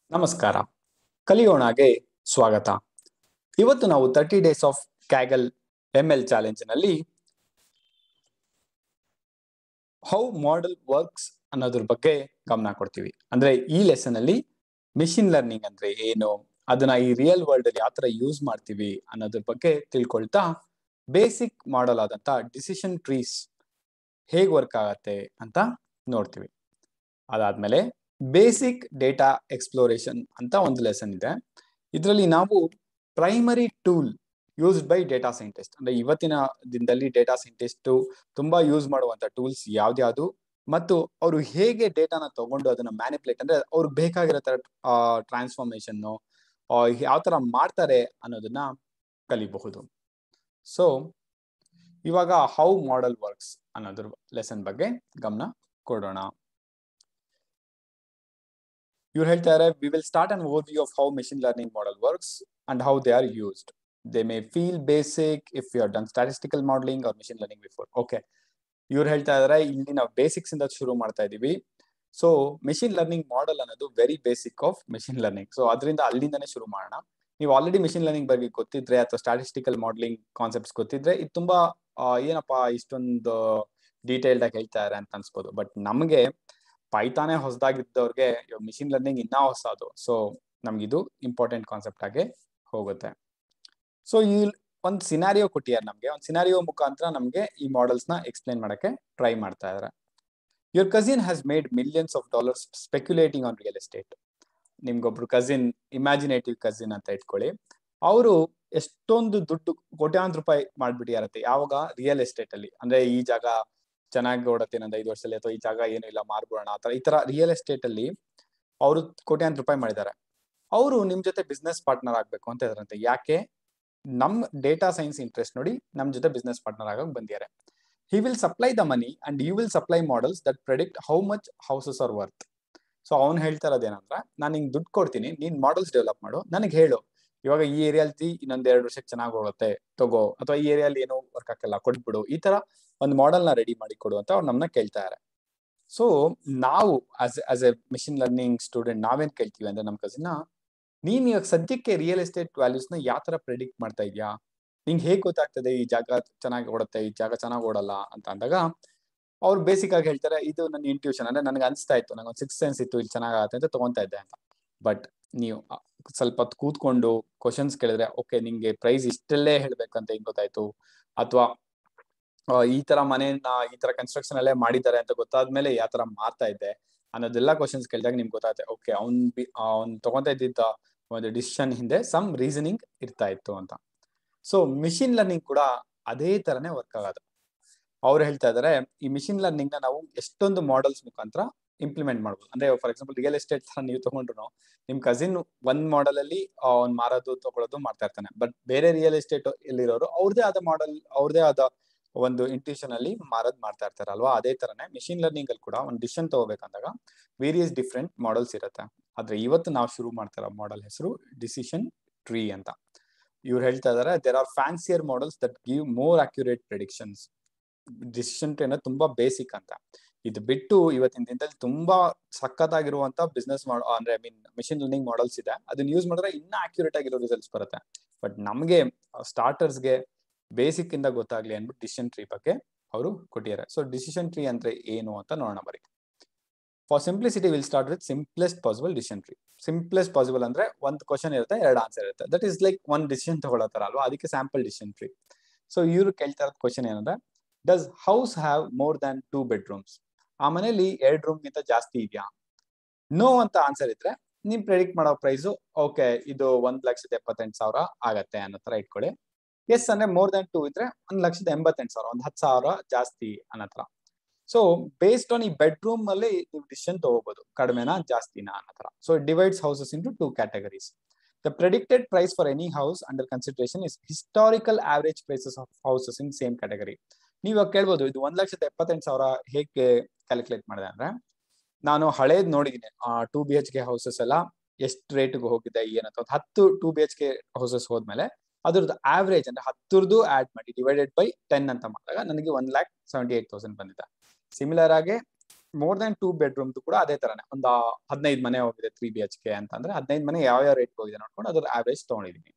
ನಮಸ್ಕಾರ ಕಲಿಯೋಣಗೆ ಸ್ವಾಗತ ಇವತ್ತು ನಾವು thirty days of Kaggle M L ಚಾಲೆಂಜ್ನಲ್ಲಿ ಹೌ ಮಾಡೆಲ್ ವರ್ಕ್ಸ್ ಅನ್ನೋದ್ರ ಬಗ್ಗೆ ಗಮನ ಕೊಡ್ತೀವಿ ಅಂದ್ರೆ ಈ ಲೆಸನ್ ಅಲ್ಲಿ ಮಿಷಿನ್ ಲರ್ನಿಂಗ್ ಅಂದ್ರೆ ಏನು ಅದನ್ನ ಈ ರಿಯಲ್ ವರ್ಲ್ಡ್ ಅಲ್ಲಿ ಯಾವ ತರ ಯೂಸ್ ಮಾಡ್ತೀವಿ ಅನ್ನೋದ್ರ ಬಗ್ಗೆ ತಿಳ್ಕೊಳ್ತಾ ಬೇಸಿಕ್ ಮಾಡಲ್ ಆದಂತ ಡಿಸಿಷನ್ ಟ್ರೀಸ್ ಹೇಗ್ ವರ್ಕ್ ಆಗತ್ತೆ ಅಂತ ನೋಡ್ತೀವಿ ಅದಾದ್ಮೇಲೆ ಬೇಸಿಕ್ ಡೇಟಾ ಎಕ್ಸ್ಪ್ಲೋರೇಷನ್ ಅಂತ ಒಂದು ಲೆಸನ್ ಇದೆ ಇದರಲ್ಲಿ ನಾವು primary tool used by data scientist ಅಂದ್ರೆ ಇವತ್ತಿನ ದಿನದಲ್ಲಿ ಡೇಟಾ ಸೈಂಟಿಸ್ಟ್ ತುಂಬಾ ಯೂಸ್ ಮಾಡುವಂತ ಟೂಲ್ಸ್ ಯಾವ್ದ್ಯಾವ್ದು ಮತ್ತು ಅವರು ಹೇಗೆ ಡೇಟಾನ ತಗೊಂಡು ಅದನ್ನ ಮ್ಯಾನಿಪುಲೇಟ್ ಅಂದ್ರೆ ಅವ್ರಿಗೆ ಬೇಕಾಗಿರೋ ತರ ಟ್ರಾನ್ಸ್ಫಾರ್ಮೇಶನ್ ಯಾವ ತರ ಮಾಡ್ತಾರೆ ಅನ್ನೋದನ್ನ ಕಲಿಬಹುದು ಸೊ ಇವಾಗ ಹೌ ಮಾಡೆಲ್ ವರ್ಕ್ಸ್ ಅನ್ನೋದ್ರ ಲೆಸನ್ ಬಗ್ಗೆ ಗಮನ ಕೊಡೋಣ ಇವ್ರು ಹೇಳ್ತಾರೆ we will start an overview of how machine learning model works and how they are used they may feel basic if you are done statistical modelling or machine learning before okay ಇವ್ರು ಹೇಳ್ತಾ ಇದಾರೆ ಇಲ್ಲಿ ನಾವು basics ಇಂದ ಶುರು ಮಾಡ್ತಾ ಇದೀವಿ so machine learning model ಅನ್ನೋದು very basic of machine learning so ಅದರಿಂದ ಅಲ್ಲಿಂದನೇ ಶುರು ಮಾಡೋಣ ನೀವು ಆಲ್ರೆಡಿ ಮೆಷಿನ್ ಲರ್ನಿಂಗ್ ಬಗ್ಗೆ ಗೊತ್ತಿದ್ರೆ ಅಥವಾ ಸ್ಟಾಟಿಸ್ಟಿಕಲ್ ಮಾಡಲಿಂಗ್ ಕಾನ್ಸೆಪ್ಟ್ಸ್ ಗೊತ್ತಿದ್ರೆ ಇದು ತುಂಬಾ ಏನಪ್ಪಾ ಇಷ್ಟೊಂದು ಡೀಟೇಲ್ಡ್ ಆಗಿ ಹೇಳ್ತಾರೆ ಅಂತ ಅನ್ಸ್ಬೋದು ಬಟ್ ನಮಗೆ ಪೈತಾನೆ ಹೊಸದಾಗಿದ್ದವ್ರಿಗೆ ಇವಾಗ ಮಿಷಿನ್ ಲರ್ನಿಂಗ್ ಇನ್ನೂ ಹೊಸದು ಸೊ ನಮ್ಗಿದು ಇಂಪಾರ್ಟೆಂಟ್ ಕಾನ್ಸೆಪ್ಟ್ ಆಗಿ ಹೋಗುತ್ತೆ ಸೊ ಈ ಒಂದು ಸಿನಾರಿಯೋ ಕೊಟ್ಟಿದ್ದಾರೆ ನಮಗೆ ಒಂದು ಸಿನಾರಿಯೋ ಮುಖಾಂತರ ನಮಗೆ ಈ ಮಾಡೆಲ್ಸ್ ನ ಎಕ್ಸ್ಪ್ಲೈನ್ ಮಾಡಕ್ಕೆ ಟ್ರೈ ಮಾಡ್ತಾ ಇದಾರೆ your cousin has made millions of dollars speculating on real estate ನಿಮ್ಗೊಬ್ರು ಕಸಿನ್ ಇಮ್ಯಾಜಿನೇಟಿವ್ ಕಸಿನ್ ಅಂತ ಇಟ್ಕೊಳ್ಳಿ ಅವರು ಎಷ್ಟೊಂದು ದುಡ್ಡು ಕೋಟ್ಯಾಂತರ ರೂಪಾಯಿ ಮಾಡ್ಬಿಟ್ಟಿಯಾರತ್ತೆ ಯಾವಾಗ ರಿಯಲ್ ಎಸ್ಟೇಟ್ ಅಲ್ಲಿ ಅಂದ್ರೆ ಈ ಜಾಗ ಚೆನ್ನಾಗಿ ಓಡತ್ತೆ ಇನ್ನೊಂದು ಐದು ವರ್ಷದಲ್ಲಿ ಅಥವಾ ಈ ಜಾಗ ಏನು ಇಲ್ಲ ಮಾರ್ಬೋಣ ಆತರ ಈ ತರ ರಿಯಲ್ ಎಸ್ಟೇಟ್ ಅಲ್ಲಿ ಅವರು ಕೋಟ್ಯಾಂತರ ರೂಪಾಯಿ ಮಾಡಿದ್ದಾರೆ ಅವರು ನಿಮ್ ಜೊತೆ ಬಿಸ್ನೆಸ್ ಪಾರ್ಟ್ನರ್ ಆಗ್ಬೇಕು ಅಂತ ಇದಾರಂತೆ ಯಾಕೆ ನಮ್ ಡೇಟಾ ಸೈನ್ಸ್ ಇಂಟ್ರೆಸ್ಟ್ ನೋಡಿ ನಮ್ ಜೊತೆ ಬಿಸ್ನೆಸ್ ಪಾರ್ಟ್ನರ್ ಆಗಕ್ ಬಂದಿದ್ದಾರೆ he will supply the money and you will supply models that predict how much houses are worth so ಅವ್ನು ಹೇಳ್ತಾ ಇರೋದೇನಂದ್ರೆ ನಾನು ಹಿಂಗ್ ದುಡ್ಡು ಕೊಡ್ತೀನಿ ನೀನ್ ಮಾಡೆಲ್ಸ್ ಡೆವಲಪ್ ಮಾಡು ನನಗೆ ಹೇಳು ಇವಾಗ ಈ ಏರಿಯಾಲಿ ಇನ್ನೊಂದ್ ಎರಡು ವರ್ಷಕ್ಕೆ ಚೆನ್ನಾಗಿ ಹೋಗುತ್ತೆ ತಗೋ ಅಥವಾ ಈ ಏರಿಯಾಲಿ ಏನೋ ವರ್ಕ್ ಹಾಕಲ್ಲ ಕೊಟ್ಬಿಡು ಈ ತರ ಒಂದು ಮಾಡೆಲ್ ನ ರೆಡಿ ಮಾಡಿ ಕೊಡು ಅಂತ ಅವ್ರು ನಮ್ಮನ್ನ ಕೇಳ್ತಾ ಇದಾರೆ ಸೊ ನಾವು as as a machine learning student ನಾವೇನ್ ಕೇಳ್ತೀವಿ ಅಂದ್ರೆ ನಮ್ ಕಸಿನ ನೀನ್ ಇವಾಗ ಸದ್ಯಕ್ಕೆ ರಿಯಲ್ ಎಸ್ಟೇಟ್ ವ್ಯಾಲ್ಯೂಸ್ ನ ಯಾವ ತರ ಪ್ರೆಡಿಕ್ಟ್ ಮಾಡ್ತಾ ಇದೀಯಾ ನಿಂಗೆ ಹೇಗ್ ಗೊತ್ತಾಗ್ತದೆ ಈ ಜಾಗ ಚೆನ್ನಾಗಿ ಓಡುತ್ತೆ ಈ ಜಾಗ ಚೆನ್ನಾಗಿ ಓಡಲ್ಲ ಅಂತ ಅಂದಾಗ ಅವ್ರು ಬೇಸಿಕ್ ಆಗಿ ಹೇಳ್ತಾರೆ ಇದು ನನ್ನ ಇಂಟ್ಯೂಷನ್ ಅಂದ್ರೆ ನನಗೆ ಅನಿಸ್ತಾ ಇತ್ತು ನಂಗೆ ಒಂದು ಸಿಕ್ಸ್ ಸೆನ್ಸ್ ಇತ್ತು ಇಲ್ಲಿ ಚೆನ್ನಾಗತ್ತೆ ಅಂತ ತಗೊಂತಾ ಇದ್ದೆ ಅಂತ ಬಟ್ ನೀವು ಸ್ವಲ್ಪ ಹೊತ್ತು ಕೂತ್ಕೊಂಡು ಕ್ವಶನ್ಸ್ ಕೇಳಿದ್ರೆ ಓಕೆ ನಿಂಗೆ ಪ್ರೈಸ್ ಇಷ್ಟಲ್ಲೇ ಹೇಳ್ಬೇಕಂತ ಹೆಂಗ್ ಗೊತ್ತಾಯ್ತು ಅಥವಾ ಈ ತರ ಮನೆಯನ್ನ ಈ ತರ ಕನ್ಸ್ಟ್ರಕ್ಷನ್ ಅಲ್ಲೇ ಮಾಡಿದ್ದಾರೆ ಅಂತ ಗೊತ್ತಾದ್ಮೇಲೆ ಯಾವ ತರ ಮಾರ್ತಾ ಇದ್ದೆ ಅನ್ನೋದೆಲ್ಲ ಕ್ವಶನ್ಸ್ ಕೇಳಿದಾಗ ನಿಮ್ಗೆ ಗೊತ್ತಾಗುತ್ತೆ ಓಕೆ ಅವ್ನ್ ಬಿ ಅವ್ನ್ ತಗೊಂತಾ ಇದ್ದಿದ್ದ ಒಂದು ಡಿಸಿಷನ್ ಹಿಂದೆ ಸಮ್ ರೀಸನಿಂಗ್ ಇರ್ತಾ ಇತ್ತು ಅಂತ ಸೊ ಮಿಷಿನ್ ಲರ್ನಿಂಗ್ ಕೂಡ ಅದೇ ತರನೇ ವರ್ಕ್ ಆಗೋದು ಅವ್ರು ಹೇಳ್ತಾ ಇದಾರೆ ಈ ಮಿಷಿನ್ ಲರ್ನಿಂಗ್ ನ ನಾವು ಎಷ್ಟೊಂದು ಮಾಡೆಲ್ಸ್ ಮುಖಾಂತರ ಇಂಪ್ಲಿಮೆಂಟ್ ಮಾಡ್ಬೋದು ಅಂದ್ರೆ ಫಾರ್ ಎಕ್ಸಾಂಪಲ್ ರಿಯಲ್ ಎಸ್ಟೇಟ್ ತರ ನೀವು ತಗೊಂಡ್ರು ನಿಮ್ ಕಸಿನ್ ಒಂದ್ ಮಾಡೆಲ್ ಅಲ್ಲಿ ಅವ್ನ್ ಮಾರೋದು ತಗೊಳ್ಳೋದು ಮಾಡ್ತಾ ಇರ್ತಾನೆ ಬಟ್ ಬೇರೆ ರಿಯಲ್ ಎಸ್ಟೇಟ್ ಎಲ್ಲಿರೋರು ಅವ್ರದೇ ಆದ ಮಾಡೆಲ್ ಅವ್ರದೇ ಆದ ಒಂದು ಇಂಟ್ಯೂಷನ್ ಅಲ್ಲಿ ಮಾರದ್ ಮಾಡ್ತಾ ಇರ್ತಾರೆ ಅಲ್ವಾ ಅದೇ ತರನೇ ಮಿಷಿನ್ ಲರ್ನಿಂಗ್ ಅಲ್ಲಿ ಕೂಡ ಒಂದು ಡಿಸಿಷನ್ ತಗೋಬೇಕಂದಾಗ ವೇರಿಯಸ್ ಡಿಫ್ರೆಂಟ್ ಮಾಡೆಲ್ಸ್ ಇರುತ್ತೆ ಆದ್ರೆ ಇವತ್ತು ನಾವು ಶುರು ಮಾಡ್ತಾರ ಮಾಡೆಲ್ ಹೆಸರು ಡಿಸಿಷನ್ ಟ್ರೀ ಅಂತ ಇವ್ರು ಹೇಳ್ತಾ ಇದಾರೆ there are fancier models that give more accurate predictions decision tree ಅನ್ನೋದು ತುಂಬಾ ಬೇಸಿಕ್ ಅಂತ ಇದು ಬಿಟ್ಟು ಇವತ್ತಿನ ದಿನದಲ್ಲಿ ತುಂಬಾ ಸಖತ್ತಾಗಿರುವಂತ ಬಿಸ್ನೆಸ್ ಮಾಡೋ ಅಂದ್ರೆ I mean machine learning models ಇದೆ ಅದನ್ನ ಯೂಸ್ ಮಾಡಿದ್ರೆ ಇನ್ನ ಅಕ್ಯುರೇಟ್ ಆಗಿರೋ ರಿಸಲ್ಟ್ಸ್ ಬರುತ್ತೆ ಬಟ್ ನಮಗೆ ಸ್ಟಾರ್ಟರ್ಸ್ಗೆ ಬೇಸಿಕ್ ಇಂದ ಗೊತ್ತಾಗ್ಲಿ ಅಂದ್ಬಿಟ್ಟು ಡಿಸಿಷನ್ ಟ್ರೀ ಬಗ್ಗೆ ಅವರು ಕೊಟ್ಟಿದ್ದಾರೆ ಸೊ ಡಿಸಿಷನ್ ಟ್ರೀ ಅಂದ್ರೆ ಏನು ಅಂತ ನೋಡೋಣ ಬರೀ for simplicity will start with simplest possible decision tree simplest possible ಅಂದ್ರೆ ಒಂದು ಕ್ವಶನ್ ಇರುತ್ತೆ ಎರಡು ಆನ್ಸರ್ ಇರುತ್ತೆ that is like one decision ತಗೊಳ್ಳೋ ತರ ಅಲ್ವಾ ಅದಕ್ಕೆ ಸ್ಯಾಂಪಲ್ ಡಿಸಿಷನ್ ಟ್ರೀ ಸೊ ಇವ್ರು ಕೇಳ್ತಾ ಇರೋದು ಕ್ವಶನ್ ಏನಂದ್ರೆ does house have more than two bedrooms ಆ ಮನೇಲಿ ಎರಡು ರೂಮ್ ಗಿಂತ ಜಾಸ್ತಿ ಇದೆಯಾ ನೋ ಅಂತ ಆನ್ಸರ್ ಇದ್ರೆ ನಿಮ್ ಪ್ರೆಡಿಕ್ಟ್ ಮಾಡೋ ಪ್ರೈಸು ಓಕೆ ಇದು ಒಂದ್ ಲಕ್ಷದ ಎಪ್ಪತ್ತೆಂಟು ಸಾವಿರ ಆಗತ್ತೆ ಅನ್ನೋ ತರ ಇಟ್ಕೊಳ್ಳಿ ಎಸ್ ಅಂದ್ರೆ ಮೋರ್ ದನ್ ಟೂ ಇದ್ರೆ ಒಂದ್ ಲಕ್ಷದ ಎಂಬತ್ತೆಂಟು ಸಾವಿರ ಒಂದ್ ಹತ್ತು ಸಾವಿರ ಜಾಸ್ತಿ ಅನ್ನೋ ತರ ಸೊ ಬೇಸ್ಡ್ ಆನ್ ಈ ಬೆಡ್ರೂಮ್ ಅಲ್ಲಿ ನೀವು ಡಿಸಿಷನ್ ತಗೋಬಹುದು ಕಡಿಮೆನಾ ಜಾಸ್ತಿನಾ ಅನ್ನೋ ತರ so divides houses into two categories the predicted price for any house under consideration is historical average prices of houses in same category ನೀವು ಕೇಳ್ಬೋದು ಇದು ಒಂದ್ ಲಕ್ಷದ ಎಪ್ಪತ್ತೆಂಟು ಸಾವಿರ ಹೇಗೆ ಕ್ಯಾಲ್ಕುಲೇಟ್ ಮಾಡಿದೆ ಅಂದ್ರೆ ನಾನು ಹಳೇದ್ ನೋಡಿದೀನಿ two B H K houses ಎಲ್ಲ ಎಷ್ಟು ರೇಟ್ಗೆ ಹೋಗಿದೆ ಏನಂತ ಹತ್ತು two B H K houses ಹೋದ್ಮೇಲೆ ಅದ್ರದ್ದು ಆವ್ರೇಜ್ ಅಂದ್ರೆ ಹತ್ತರದ್ದು ಆಡ್ ಮಾಡಿ ಡಿವೈಡೆಡ್ ಬೈ ಟೆನ್ ಅಂತ ಮಾಡಿದಾಗ ನನಗೆ one lakh seventy eight thousand ಬಂದಿದೆ ಸಿಮಿಲರ್ ಆಗಿ ಮೋರ್ ದನ್ ಟೂ ಬೆಡ್ರೂಮ್ ಕೂಡ ಅದೇ ತರನೇ ಒಂದು ಹದಿನೈದು ಮನೆ ಹೋಗಿದೆ ತ್ರೀ ಬಿ ಎಚ್ ಕೆ ಅಂತ ಅಂದ್ರೆ ಹದಿನೈದು ಮನೆ ಯಾವ ಯಾವ ರೇಟ್ ಹೋಗಿದೆ ನೋಡ್ಕೊಂಡು ಅದ್ರ ಆವರೇಜ್ ತಗೊಂಡಿದೀನಿ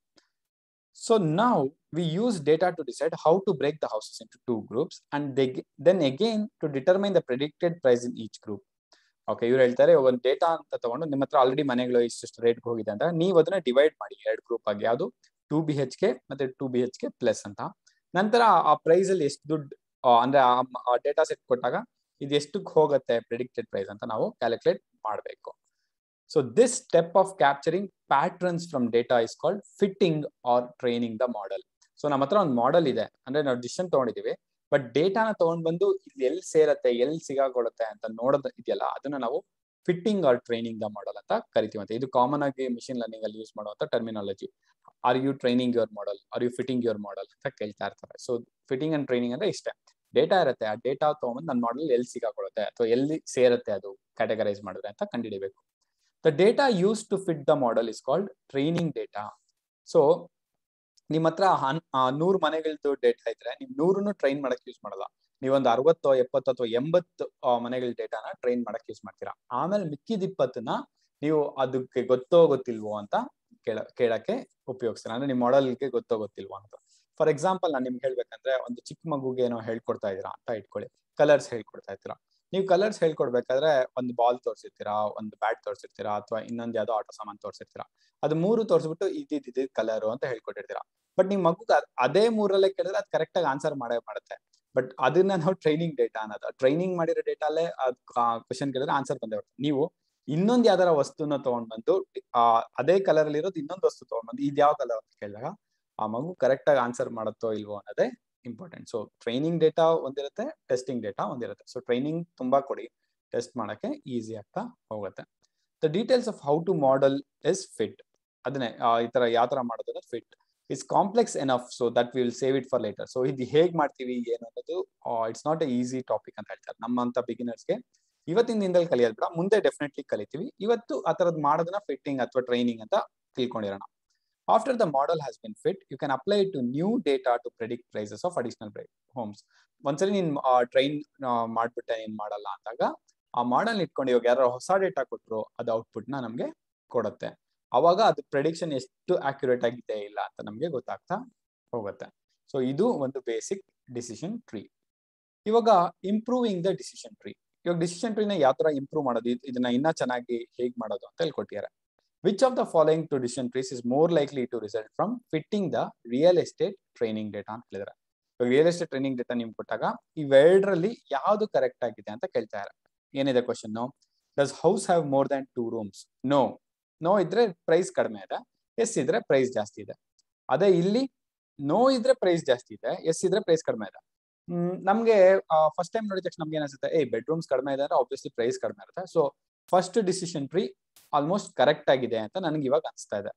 ಸೊ ನಾವು we use data to decide how to break the houses into two groups and then again to determine the predicted price in each group okay ಇವ್ರು ಹೇಳ್ತಾರೆ ಒಂದು ಡೇಟಾ ಅಂತ ತಗೊಂಡು ನಿಮ್ಮ ಹತ್ರ ಆಲ್ರೆಡಿ ಮನೆಗಳು ಇಷ್ಟು ರೇಟ್ ಹೋಗಿದೆ ಅಂತ ನೀವು ಅದನ್ನ ಡಿವೈಡ್ ಮಾಡಿ ಎರಡು ಗ್ರೂಪ್ ಆಗಿ ಯಾವುದು ಟೂ ಬಿ ಹೆಚ್ ಕೆ ಮತ್ತೆ two B H K plus ಅಂತ ನಂತರ ಆ ಪ್ರೈಸ್ ಅಲ್ಲಿ ಎಷ್ಟು ದುಡ್ಡು ಅಂದ್ರೆ ಆ ಡೇಟಾ ಸೆಟ್ ಕೊಟ್ಟಾಗ ಇದು ಎಷ್ಟಕ್ಕೆ ಹೋಗುತ್ತೆ ಪ್ರಿಡಿಕ್ಟೆಡ್ ಪ್ರೈಸ್ ಅಂತ ನಾವು ಕ್ಯಾಲ್ಕುಲೇಟ್ ಮಾಡಬೇಕು so this step of capturing patterns from data is called fitting or training the model so ನಮ್ಮ ಹತ್ರ ಒಂದು ಮಾಡೆಲ್ ಇದೆ ಅಂದ್ರೆ ನಾವು ಡಿಸಿಷನ್ ತಗೊಂಡಿದೀವಿ ಬಟ್ ಡೇಟಾನ ತಗೊಂಡ್ ಬಂದು ಇಲ್ಲಿ ಎಲ್ಲಿ ಸೇರತ್ತೆ ಎಲ್ಲಿ ಸಿಗಾಕೊಳ್ಳುತ್ತೆ ಅಂತ ನೋಡೋದು ಇದೆಯಲ್ಲ ಅದನ್ನ ನಾವು fitting or training the model ಅಂತ ಕರಿತೀವಿ ಅಂತ ಇದು ಕಾಮನ್ ಆಗಿ ಮಿಷಿನ್ ಲರ್ನಿಂಗ್ ಅಲ್ಲಿ ಯೂಸ್ ಮಾಡುವಂತ terminology are you training your model are you fitting your model ಅಂತ ಕೇಳ್ತಾ ಇರ್ತಾರೆ ಸೊ ಫಿಟ್ಟಿಂಗ್ ಅಂಡ್ ಟ್ರೈನಿಂಗ್ ಅಂದ್ರೆ ಇಷ್ಟೇ ಡೇಟಾ ಇರುತ್ತೆ ಆ ಡೇಟಾ ತಗೊಂಡ್ಬಂದು ನನ್ನ ಮಾಡೆಲ್ ಎಲ್ಲಿ ಸಿಗಾಕೊಳ್ಳುತ್ತೆ ಅಥವಾ ಎಲ್ಲಿ ಸೇರುತ್ತೆ ಅದು ಕ್ಯಾಟಗರೈಸ್ ಮಾಡಿದ್ರೆ ಅಂತ ಕಂಡುಹಿಡಿಬೇಕು the data used to fit the model is called training data so ನಿಮ್ಮ ಹತ್ರ ನೂರು ಮನೆಗಳದ್ದು ಡೇಟಾ ಇದ್ರೆ ನೀವು ನೂರನ್ನು ಟ್ರೈನ್ ಮಾಡಕ್ ಯೂಸ್ ಮಾಡಲ್ಲ ನೀವೊಂದು ಅರವತ್ತೋ ಎಪ್ಪತ್ತು ಅಥವಾ ಎಂಬತ್ತು ಮನೆಗಳ ಡೇಟಾನ ಟ್ರೈನ್ ಮಾಡಕ್ ಯೂಸ್ ಮಾಡ್ತೀರಾ ಆಮೇಲೆ ಮಿಕ್ಕಿದ ಇಪ್ಪತ್ತನ್ನ ನೀವು ಅದಕ್ಕೆ ಗೊತ್ತೋ ಗೊತ್ತಿಲ್ವೋ ಅಂತ ಕೇಳ ಕೇಳಕ್ಕೆ ಉಪಯೋಗಿಸ್ತೀರಾ ಅಂದ್ರೆ ನಿಮ್ಮ ಮಾಡೆಲ್ಗೆ ಗೊತ್ತೋ ಗೊತ್ತಿಲ್ವೋ ಅಂತ ಫಾರ್ ಎಕ್ಸಾಂಪಲ್ ನಾನು ನಿಮ್ಗೆ ಹೇಳ್ಬೇಕಂದ್ರೆ ಒಂದು ಚಿಕ್ಕ ಮಗುಗೆ ಏನೋ ಹೇಳ್ಕೊಡ್ತಾ ಇದೀರಾ ಅಂತ ಇಟ್ಕೊಳ್ಳಿ ಕಲರ್ಸ್ ಹೇಳ್ಕೊಡ್ತಾ ಇರ್ತೀರಾ ನೀವು ಕಲರ್ಸ್ ಹೇಳ್ಕೊಡ್ಬೇಕಾದ್ರೆ ಒಂದು ಬಾಲ್ ತೋರಿಸಿರ್ತೀರಾ ಒಂದು ಬ್ಯಾಟ್ ತೋರಿಸಿರ್ತೀರಾ ಅಥವಾ ಇನ್ನೊಂದು ಯಾವ್ದೋ ಆಟ ಸಾಮಾನು ತೋರಿಸಿರ್ತೀರಾ ಅದು ಮೂರು ತೋರಿಸ್ಬಿಟ್ಟು ಇದ್ದಿದ್ದು ಕಲರ್ ಅಂತ ಹೇಳ್ಕೊಟ್ಟಿರ್ತೀರಾ ಬಟ್ ನಿಮ್ ಮಗುಗೆ ಅದೇ ಮೂರಲ್ಲೇ ಕೇಳಿದ್ರೆ ಅದು ಕರೆಕ್ಟ್ ಆಗಿ ಆನ್ಸರ್ ಮಾಡೇ ಮಾಡುತ್ತೆ ಬಟ್ ಅದನ್ನ ನಾವು ಟ್ರೈನಿಂಗ್ ಡೇಟಾ ಅನ್ನೋದು ಟ್ರೈನಿಂಗ್ ಮಾಡಿರೋ ಡೇಟಾಲೇ ಕ್ವಶನ್ ಕೇಳಿದ್ರೆ ಆನ್ಸರ್ ಬಂದೇ ಬರುತ್ತೆ ನೀವು ಇನ್ನೊಂದು ಯಾವ್ದಾರ ವಸ್ತುನ ತಗೊಂಡ್ ಬಂದು ಅದೇ ಕಲರ್ ಅಲ್ಲಿ ಇರೋದು ಇನ್ನೊಂದು ವಸ್ತು ತಗೊಂಡ್ ಬಂದು ಇದು ಯಾವ ಕಲರ್ ಅಂತ ಕೇಳಿದಾಗ ಆ ಮಗು ಕರೆಕ್ಟ್ ಆಗಿ ಆನ್ಸರ್ ಮಾಡುತ್ತೋ ಇಲ್ವೋ ಅನ್ನೋದೇ ಇಂಪಾರ್ಟೆಂಟ್ ಸೊ ಟ್ರೈನಿಂಗ್ ಡೇಟಾ ಒಂದಿರುತ್ತೆ ಟೆಸ್ಟಿಂಗ್ ಡೇಟಾ ಒಂದಿರುತ್ತೆ ಸೊ ಟ್ರೈನಿಂಗ್ ತುಂಬಾ ಕೊಡಿ ಟೆಸ್ಟ್ ಮಾಡಕ್ಕೆ ಈಸಿ ಆಗ್ತಾ ಹೋಗುತ್ತೆ the details of how to model is fit ಅದನ್ನೇ ಈ ತರ ಯಾವ ತರ ಮಾಡೋದು fit it's complex enough so that will save it for later so ಇದು ಹೇಗ್ ಮಾಡ್ತೀವಿ ಏನು ಅನ್ನೋದು it's not a easy topic ಅಂತ ಹೇಳ್ತಾರೆ ನಮ್ಮಂತ ಬಿಗಿನರ್ಸ್ಗೆ ಇವತ್ತಿನ ದಿನದಲ್ಲಿ ಕಲಿಯೋದ್ ಬೇಡ ಮುಂದೆ ಡೆಫಿನೆಟ್ಲಿ ಕಲಿತೀವಿ ಇವತ್ತು ಆ ತರದ್ ಮಾಡೋದನ್ನ ಫಿಟ್ಟಿಂಗ್ ಅಥವಾ ಟ್ರೈನಿಂಗ್ ಅಂತ ತಿಳ್ಕೊಂಡಿರೋಣ after the model has been fit you can apply to new data to predict prices of additional homes ಒಂದ್ಸರಿ ನೀನ್ ಟ್ರೈನ್ ಮಾಡ್ಬಿಟ್ಟೆ ನೀನ್ ಮಾಡಲ್ಲ ಅಂದಾಗ ಆ ಮಾಡೆಲ್ ಇಟ್ಕೊಂಡು ಇವಾಗ ಯಾರು ಹೊಸ ಡೇಟಾ ಕೊಟ್ಟರು ಅದು ಔಟ್ಪುಟ್ ನ ನಮ್ಗೆ ಕೊಡುತ್ತೆ ಅವಾಗ ಅದು ಪ್ರೆಡಿಕ್ಷನ್ ಎಷ್ಟು ಅಕ್ಯುರೇಟ್ ಆಗಿದೆ ಇಲ್ಲ ಅಂತ ನಮ್ಗೆ ಗೊತ್ತಾಗ್ತಾ ಹೋಗುತ್ತೆ ಸೊ ಇದು ಒಂದು ಬೇಸಿಕ್ ಡಿಸಿಷನ್ ಟ್ರೀ ಇವಾಗ ಇಂಪ್ರೂವಿಂಗ್ ದ ಡಿಸಿಷನ್ ಟ್ರೀ ಇವಾಗ ಡಿಸಿಷನ್ ಟ್ರೀನ ಯಾವ ತರ ಇಂಪ್ರೂವ್ ಮಾಡೋದು ಇದನ್ನ ಇನ್ನ ಚೆನ್ನಾಗಿ ಹೇಗ್ ಮಾಡೋದು ಅಂತ ಹೇಳ್ಕೊಟ್ಟಿದ್ದಾರೆ which of the following two decision trees is more likely to result from fitting the real estate training data ಅಂತ ಹೇಳಿದ್ರೆ ರಿಯಲ್ ಎಸ್ಟೇಟ್ ಟ್ರೈನಿಂಗ್ ಡೇಟಾ ನಿಮ್ಗೆ ಕೊಟ್ಟಾಗ ಇವೆರಡರಲ್ಲಿ ಯಾವ್ದು ಕರೆಕ್ಟ್ ಆಗಿದೆ ಅಂತ ಕೇಳ್ತಾರೆ ಏನಿದೆ question does house have more than two rooms no no ಇದ್ರೆ ಪ್ರೈಸ್ ಕಡಿಮೆ ಇದೆ ಎಸ್ ಇದ್ರೆ ಪ್ರೈಸ್ ಜಾಸ್ತಿ ಇದೆ ಅದೇ ಇಲ್ಲಿ ನೋ ಇದ್ರೆ ಪ್ರೈಸ್ ಜಾಸ್ತಿ ಇದೆ ಎಸ್ ಇದ್ರೆ ಪ್ರೈಸ್ ಕಡಿಮೆ ಇದೆ ಹ್ಮ್ ನಮ್ಗೆ ಫಸ್ಟ್ ಟೈಮ್ ನೋಡಿದ ತಕ್ಷಣ ನಮ್ಗೆ ಏನಿಸುತ್ತೆ ಏ ಬೆಡ್ರೂಮ್ಸ್ ಕಡಿಮೆ ಇದೆ ಅಂದ್ರೆ ಆಬ್ವಿಯಸ್ಲಿ ಪ್ರೈಸ್ ಕಡಿಮೆ ಇರುತ್ತೆ so first decision tree almost correct ಆಗಿದೆ ಅಂತ ನನಗೆ ಇವಾಗ ಅನಿಸ್ತಾ ಇದೆ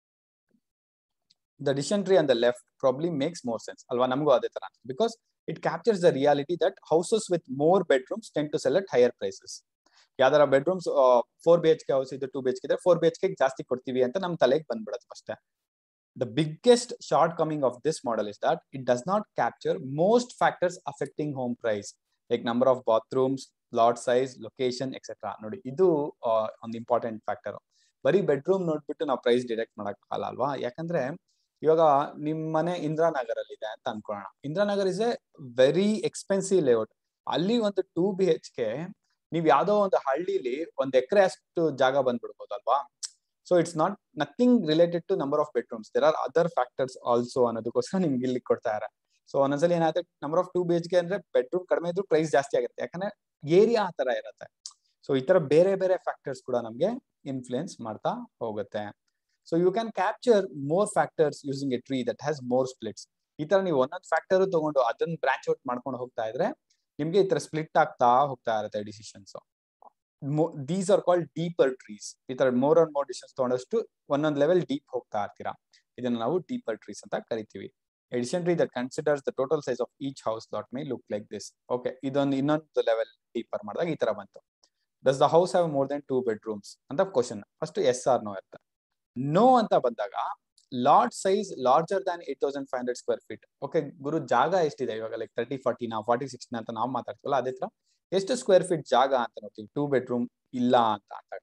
the decision tree on the left probably makes more sense ಅಲ್ವಾ ನಮಗೂ ಅದೇ ತರ because it captures the reality that houses with more bedrooms tend to select higher prices ಯಾವ್ದಾರ bedrooms four B H K house ಇದು two B H K ಇದ್ರೆ four B H K ಜಾಸ್ತಿ ಕೊಡ್ತೀವಿ ಅಂತ ನಮ್ ತಲೆಗೆ ಬಂದ್ಬಿಡುತ್ತೆ ಅಷ್ಟೇ the biggest shortcoming of this model is that it does not capture most factors affecting home price like number of bathrooms lot size location etcetera ನೋಡಿ ಇದು ಒಂದು ಇಂಪಾರ್ಟೆಂಟ್ ಫ್ಯಾಕ್ಟರ್ ಬರೀ ಬೆಡ್ರೂಮ್ ನೋಡ್ಬಿಟ್ಟು ನಾವು ಪ್ರೈಸ್ ಡಿಟೆಕ್ಟ್ ಮಾಡಕ್ ಆಗಲ್ಲ ಅಲ್ವಾ ಯಾಕಂದ್ರೆ ಇವಾಗ ನಿಮ್ ಮನೆ ಇಂದಿರಾನಗರ್ ಅಲ್ಲಿ ಇದೆ ಅಂತ ಅನ್ಕೊಳ್ಳೋಣ Indiranagar is a very expensive layout ಅಲ್ಲಿ ಒಂದು ಟೂ ಬಿ ಎಚ್ ಕೆ ನೀವ್ ಯಾವ್ದೋ ಒಂದು ಹಳ್ಳಿಲಿ ಒಂದ್ ಎಕರೆ ಅಷ್ಟು ಜಾಗ ಬಂದ್ಬಿಡ್ಬೋದು ಅಲ್ವಾ so it's not nothing related to number of bedrooms there are other factors also ಅನ್ನೋದಕ್ಕೋಸ್ಕರ ನಿಮ್ಗೆ ಇಲ್ಲಿ ಕೊಡ್ತಾ ಇದ್ದಾರೆ ಸೊ ಒಂದೊಂದ್ಸಲಿ ಏನಾಗುತ್ತೆ number of two B H K ಅಂದ್ರೆ ಬೆಡ್ರೂಮ್ ಕಡಿಮೆ ಇದ್ರು ಪ್ರೈಸ್ ಜಾಸ್ತಿ ಆಗುತ್ತೆ ಯಾಕಂದ್ರೆ ಏರಿಯಾ ಆ ತರ ಇರುತ್ತೆ ಸೊ ಈ ತರ ಬೇರೆ ಬೇರೆ ಫ್ಯಾಕ್ಟರ್ಸ್ ಕೂಡ ನಮ್ಗೆ ಇನ್ಫ್ಲುಯೆನ್ಸ್ ಮಾಡ್ತಾ ಹೋಗುತ್ತೆ so you can capture more factors using a tree that has more splits ಈ ತರ ನೀವು ಒಂದೊಂದು ಫ್ಯಾಕ್ಟರ್ ತಗೊಂಡು ಅದನ್ನ ಬ್ರಾಂಚ್ ಔಟ್ ಮಾಡ್ಕೊಂಡು ಹೋಗ್ತಾ ಇದ್ರೆ ನಿಮ್ಗೆ ಈ ತರ ಸ್ಪ್ಲಿಟ್ ಆಗ್ತಾ ಹೋಗ್ತಾ ಇರುತ್ತೆ decisions these are called deeper trees ಈ ತರ ಮೋರ್ ಅಂಡ್ ಮೋರ್ ಡಿಸಿಷನ್ಸ್ ತಗೊಂಡಷ್ಟು ಒಂದೊಂದು ಲೆವೆಲ್ ಡೀಪ್ ಹೋಗ್ತಾ ಇರ್ತೀರಾ ಇದನ್ನ ನಾವು ಡೀಪರ್ ಟ್ರೀಸ್ ಅಂತ ಕರಿತೀವಿ edition tree that considers the total size of each house lot may look like this okay ಇದೊಂದು ಇನ್ನೊಂದು ಲೆವೆಲ್ ಡೀಪರ್ ಮಾಡಿದಾಗ ಈ ತರ ಬಂತು does the house have more than two bedrooms ಅಂತ question first yes or no ಇರುತ್ತೆ no ಅಂತ ಬಂದಾಗ lot size larger than eight thousand five hundred square feet okay ಗುರು ಜಾಗ ಎಷ್ಟಿದೆ ಇವಾಗ ಲೈಕ್ ತರ್ಟಿ ಫಾರ್ಟಿ ನಾವು ಫಾರ್ಟಿ ಸಿಕ್ಸ್ಟಿ ಅಂತ ನಾವು ಮಾತಾಡ್ತೀವಲ್ಲ ಅದೇ ತರ ಎಷ್ಟು ಸ್ಕ್ವೇರ್ ಫೀಟ್ ಜಾಗ ಅಂತ ನೋಡ್ತೀವಿ ಟೂ ಬೆಡ್ರೂಮ್ ಇಲ್ಲ ಅಂತ ಅಂದಾಗ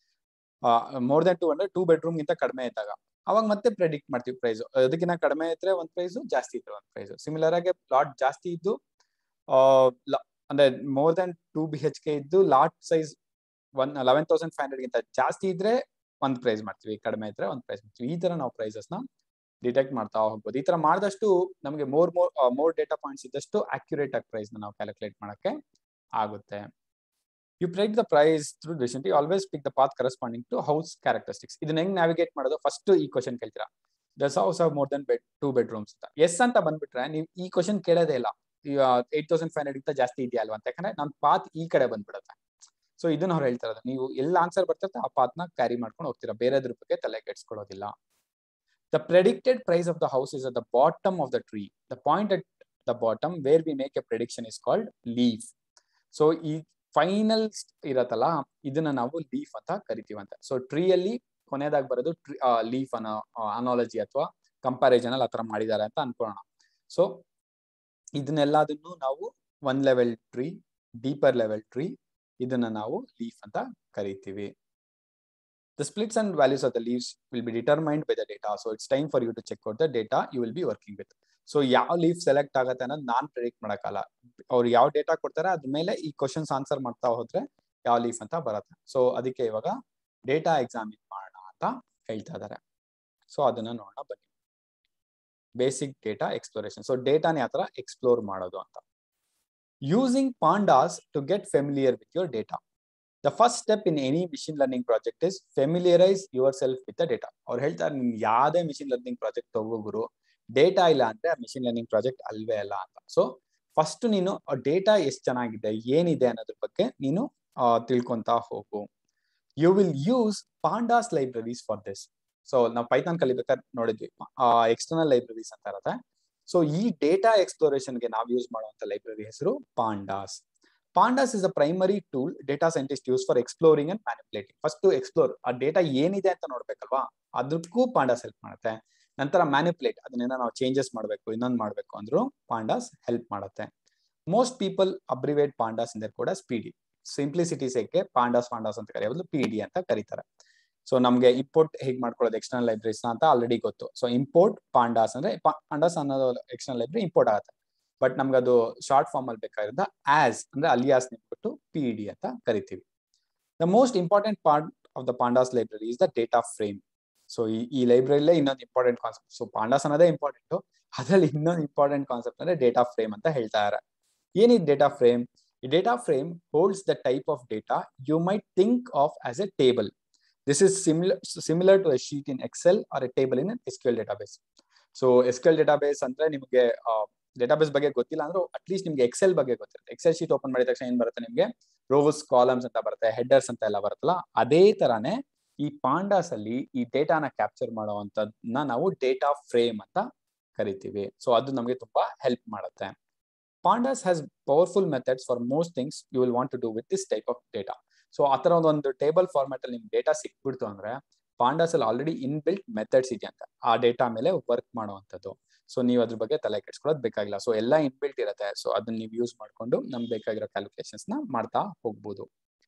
more than two hundred two bedroom ಗಿಂತ ಕಡಿಮೆ ಇದ್ದಾಗ ಅವಾಗ ಮತ್ತೆ ಪ್ರೆಡಿಕ್ಟ್ ಮಾಡ್ತೀವಿ ಪ್ರೈಸ್ ಅದಕ್ಕಿಂತ ಕಡಿಮೆ ಇದ್ರೆ ಒಂದ್ ಪ್ರೈಸ್ ಜಾಸ್ತಿ ಇದ್ರೆ ಒಂದ್ ಪ್ರೈಸ್ ಸಿಮಿಲರ್ ಆಗಿ ಲಾಟ್ ಜಾಸ್ತಿ ಇದ್ದು ಆ ಅಂದ್ರೆ more than two B H K ಇದ್ದು lot size eleven thousand five hundred ಗಿಂತ ಜಾಸ್ತಿ ಇದ್ರೆ ಒಂದ್ ಪ್ರೈಸ್ ಮಾಡ್ತೀವಿ ಕಡಿಮೆ ಇದ್ರೆ ಒಂದ್ ಪ್ರೈಸ್ ಮಾಡ್ತೀವಿ ಈ ತರ ನಾವು ಪ್ರೈಸಸ್ ನ ಡಿಟೆಕ್ಟ್ ಮಾಡ್ತಾ ಹೋಗ್ಬೋದು ಈ ತರ ಮಾಡಿದಷ್ಟು ನಮಗೆ more more more data points ಇದ್ದಷ್ಟು ಅಕ್ಯುರೇಟ್ ಆಗಿ ಪ್ರೈಸ್ ನ ನಾವು ಕ್ಯಾಲ್ಕುಲೇಟ್ ಮಾಡಕ್ಕೆ ಆಗುತ್ತೆ you predict the price through descent always pick the path corresponding to house characteristics ಇದನ್ನ ಹೆಂಗ್ ನ್ಯಾವಿಗೇಟ್ ಮಾಡೋದು ಫಸ್ಟ್ ಈ ಕ್ವಶನ್ ಕೇಳ್ತೀರಾ does house of more than bed two bedrooms ಅಂತ ಎಸ್ ಅಂತ ಬಂದ್ಬಿಟ್ರೆ ನೀವು ಈ ಕ್ವಶನ್ ಕೇಳೋದೇ ಇಲ್ಲ ಏಟ್ ತೌಸಂಡ್ ಫೈವ್ ಹಂಡ್ರೆಡ್ ಗಿಂತ ಜಾಸ್ತಿ ಇದೆಯಾ ಅಲ್ವಾ ಅಂತ ಯಾಕಂದ್ರೆ ನಮ್ ಪಾತ್ ಈ ಕಡೆ ಬಂದ್ಬಿಡುತ್ತೆ ಸೊ ಇದನ್ನ ಅವ್ರು ಹೇಳ್ತಾ ಇರೋದು ನೀವು ಎಲ್ಲ ಆನ್ಸರ್ ಬರ್ತಿರುತ್ತೆ ಆ ಪಾತ್ನ ಕ್ಯಾರಿ ಮಾಡ್ಕೊಂಡು ಹೋಗ್ತೀರಾ ಬೇರೆದ್ರ ಬಗ್ಗೆ ತಲೆ ಕೆಡ್ಸ್ಕೊಳ್ಳೋದಿಲ್ಲ the predicted price of the house is at the bottom of the tree the point at the bottom where we make a prediction is called leaf so ಈ ಫೈನಲ್ ಇರತ್ತಲ್ಲ ಇದನ್ನ ನಾವು ಲೀಫ್ ಅಂತ ಕರಿತೀವಂತ ಸೊ ಟ್ರೀ ಅಲ್ಲಿ ಕೊನೆಯದಾಗಿ ಬರೋದು leaf ಅನ್ನೋ analogy ಅಥವಾ ಕಂಪ್ಯಾರಿಸನ್ ಅಲ್ಲಿ ಆತರ ಮಾಡಿದ್ದಾರೆ ಅಂತ ಅನ್ಕೊಳ್ಳೋಣ ಸೊ ಇದನ್ನೆಲ್ಲದನ್ನು ನಾವು one level tree deeper level tree ಇದನ್ನ ನಾವು ಲೀಫ್ ಅಂತ ಕರಿತೀವಿ The splits and values of the leaves will be determined by the data. So it's time for you to check out the data you will be working with. So ಯಾವ leaf select ಆಗತ್ತೆ ಅನ್ನೋದು ನಾನ್ predict ಮಾಡಕ್ಕಲ್ಲ ಅವ್ರು ಯಾವ data ಕೊಡ್ತಾರೆ ಅದ್ರ ಮೇಲೆ ಈ questions answer ಮಾಡ್ತಾ ಹೋದ್ರೆ ಯಾವ ಲೀಫ್ ಅಂತ ಬರುತ್ತೆ ಸೊ ಅದಕ್ಕೆ ಇವಾಗ ಡೇಟಾ ಎಕ್ಸಾಮಿನ್ ಮಾಡೋಣ ಅಂತ ಹೇಳ್ತಾ ಇದ್ದಾರೆ ಸೊ ಅದನ್ನ ನೋಡೋಣ ಬನ್ನಿ ಬೇಸಿಕ್ ಡೇಟಾ ಎಕ್ಸ್ಪ್ಲೋರೇಷನ್ ಸೊ ಡೇಟಾನ ಯಾವ ತರ ಎಕ್ಸ್ಪ್ಲೋರ್ ಮಾಡೋದು ಅಂತ using pandas to get familiar with your data the first step in any machine learning project is familiarise yourself with the data ಅವ್ರು ಹೇಳ್ತಾರೆ ನಿಮ್ ಯಾವುದೇ ಮಿಷಿನ್ ಲರ್ನಿಂಗ್ ಪ್ರಾಜೆಕ್ಟ್ ತಗೋಗುರು ಡೇಟಾ ಇಲ್ಲ ಅಂದ್ರೆ ಮಿಷಿನ್ ಲರ್ನಿಂಗ್ ಪ್ರಾಜೆಕ್ಟ್ ಅಲ್ವೇ ಅಲ್ಲ ಅಂತ ಸೊ ಫಸ್ಟ್ ನೀನು ಡೇಟಾ ಎಷ್ಟು ಚೆನ್ನಾಗಿದೆ ಏನಿದೆ ಅನ್ನೋದ್ರ ಬಗ್ಗೆ ನೀನು ತಿಳ್ಕೊಂತ ಹೋಗು you will use pandas libraries for this so ನಾವು ಪೈಥಾನ್ ಕಲಿಬೇಕಾದ್ರೆ ನೋಡಿದ್ವಿ ಎಕ್ಸ್ಟರ್ನಲ್ ಲೈಬ್ರರೀಸ್ ಅಂತ ಇರುತ್ತೆ ಸೊ ಈ ಡೇಟಾ ಎಕ್ಸ್ಪ್ಲೋರೇಷನ್ಗೆ ನಾವು ಯೂಸ್ ಮಾಡುವಂತ ಲೈಬ್ರರಿ ಹೆಸರು pandas pandas is a primary tool data scientist use for exploring and manipulating first to explore ಆ ಡೇಟಾ ಏನಿದೆ ಅಂತ ನೋಡ್ಬೇಕಲ್ವಾ ಅದಕ್ಕೂ ಪಾಂಡಾಸ್ ಹೆಲ್ಪ್ ಮಾಡುತ್ತೆ ನಂತರ ಮ್ಯಾನಿಪುಲೇಟ್ ಅದನ್ನೆಲ್ಲ ನಾವು ಚೇಂಜಸ್ ಮಾಡಬೇಕು ಇನ್ನೊಂದು ಮಾಡಬೇಕು ಅಂದ್ರೂ ಪಾಂಡಾಸ್ ಹೆಲ್ಪ್ ಮಾಡುತ್ತೆ ಮೋಸ್ಟ್ ಪೀಪಲ್ ಅಬ್ರಿವೇಟ್ ಪಾಂಡಾಸ್ ಇಂದ ಕೂಡ speedy simplicity sake pandas pandas ಅಂತ ಕರೆಯೋದು ಪಿ ಡಿ ಅಂತ ಕರೀತಾರೆ ಸೊ ನಮ್ಗೆ ಇಂಪೋರ್ಟ್ ಹೇಗ್ ಮಾಡ್ಕೊಳ್ಳೋದು ಎಕ್ಸ್ಟರ್ನಲ್ ಲೈಬ್ರರೀಸ್ ಅಂತ ಆಲ್ರೆಡಿ ಗೊತ್ತು ಸೊ ಇಂಪೋರ್ಟ್ ಪಾಂಡಾಸ್ ಅಂದ್ರೆ ಪಾಂಡಾಸ್ ಅನ್ನೋದು ಎಕ್ಸ್ಟರ್ನಲ್ ಲೈಬ್ರರಿ ಇಂಪೋರ್ಟ್ ಆಗುತ್ತೆ ಬಟ್ ನಮ್ಗೆ ಅದು ಶಾರ್ಟ್ ಫಾರ್ಮ್ ಅಲ್ಲಿ ಬೇಕಾಗಿರೋದ ಆಸ್ ಅಂದ್ರೆ ಅಲಿಯಾಸ್ ನಿಂತ್ಬಿಟ್ಟು ಪಿ ಡಿ ಅಂತ ಕರಿತೀವಿ the most important part of the pandas library is the data frame so ಈ ಈ ಲೈಬ್ರರಿಲೇ ಇನ್ನೊಂದು ಇಂಪಾರ್ಟೆಂಟ್ ಕಾನ್ಸೆಪ್ಟ್ ಸೊ ಪಾಂಡಾಸ್ ಅನ್ನೋದೇ ಇಂಪಾರ್ಟೆಂಟ್ ಅದ್ರಲ್ಲಿ ಇನ್ನೊಂದು ಇಂಪಾರ್ಟೆಂಟ್ ಕಾನ್ಸೆಪ್ಟ್ ಅಂದ್ರೆ ಡೇಟಾ ಫ್ರೇಮ್ ಅಂತ ಹೇಳ್ತಾ ಇದ್ದಾರೆ ಏನಿದೆ ಡೇಟಾ ಫ್ರೇಮ್ ಈ data frame holds the type of data you might think of as a table this is similar similar to a sheet in Excel or a table in S Q L database so S Q L database ಅಂದ್ರೆ ನಿಮಗೆ database ಬಗ್ಗೆ ಗೊತ್ತಿಲ್ಲ ಅಂದ್ರೆ at least ನಿಮ್ಗೆ Excel ಬಗ್ಗೆ ಗೊತ್ತಿರುತ್ತೆ Excel sheet open ಮಾಡಿದ ತಕ್ಷಣ ಏನ್ ಬರುತ್ತೆ ನಿಮ್ಗೆ ರೋಸ್ ಕಾಲಮ್ಸ್ ಅಂತ ಬರುತ್ತೆ ಹೆಡರ್ಸ್ ಅಂತ ಎಲ್ಲ ಬರುತ್ತಲ್ಲ ಅದೇ ತರಾನೇ ಈ ಪಾಂಡಾಸ್ ಅಲ್ಲಿ ಈ ಡೇಟಾನ ಕ್ಯಾಪ್ಚರ್ ಮಾಡುವಂತದನ್ನ ನಾವು ಡೇಟಾ ಫ್ರೇಮ್ ಅಂತ ಕರಿತೀವಿ ಸೊ ಅದು ನಮಗೆ ತುಂಬಾ ಹೆಲ್ಪ್ ಮಾಡುತ್ತೆ pandas has powerful methods for most things you will want to do with this type of data so ಆ ತರ ಒಂದು ಟೇಬಲ್ ಫಾರ್ಮ್ಯಾಟ್ ಅಲ್ಲಿ ನಿಮ್ಗೆ ಡೇಟಾ ಸಿಕ್ಬಿಡ್ತು ಅಂದ್ರೆ ಪಾಂಡಾಸ್ ಅಲ್ಲಿ ಆಲ್ರೆಡಿ ಇನ್ ಬಿಲ್ಟ್ ಮೆಥಡ್ಸ್ ಇದೆ ಅಂತ ಆ ಡೇಟಾ ಮೇಲೆ ವರ್ಕ್ ಮಾಡುವಂಥದ್ದು ಸೊ ನೀವು ಅದ್ರ ಬಗ್ಗೆ ತಲೆ ಕೆಡ್ಸ್ಕೊಳ್ಳೋದು ಬೇಕಾಗಿಲ್ಲ ಸೊ ಎಲ್ಲ ಇನ್ ಬಿಲ್ಟ್ ಇರುತ್ತೆ ಸೊ ಅದನ್ನ ನೀವು ಯೂಸ್ ಮಾಡ್ಕೊಂಡು ನಮ್ಗೆ ಬೇಕಾಗಿರೋ ಕ್ಯಾಲ್ಕುಲೇಷನ್ಸ್ ನ ಮಾಡ್ತಾ ಹೋಗ್ಬೋದು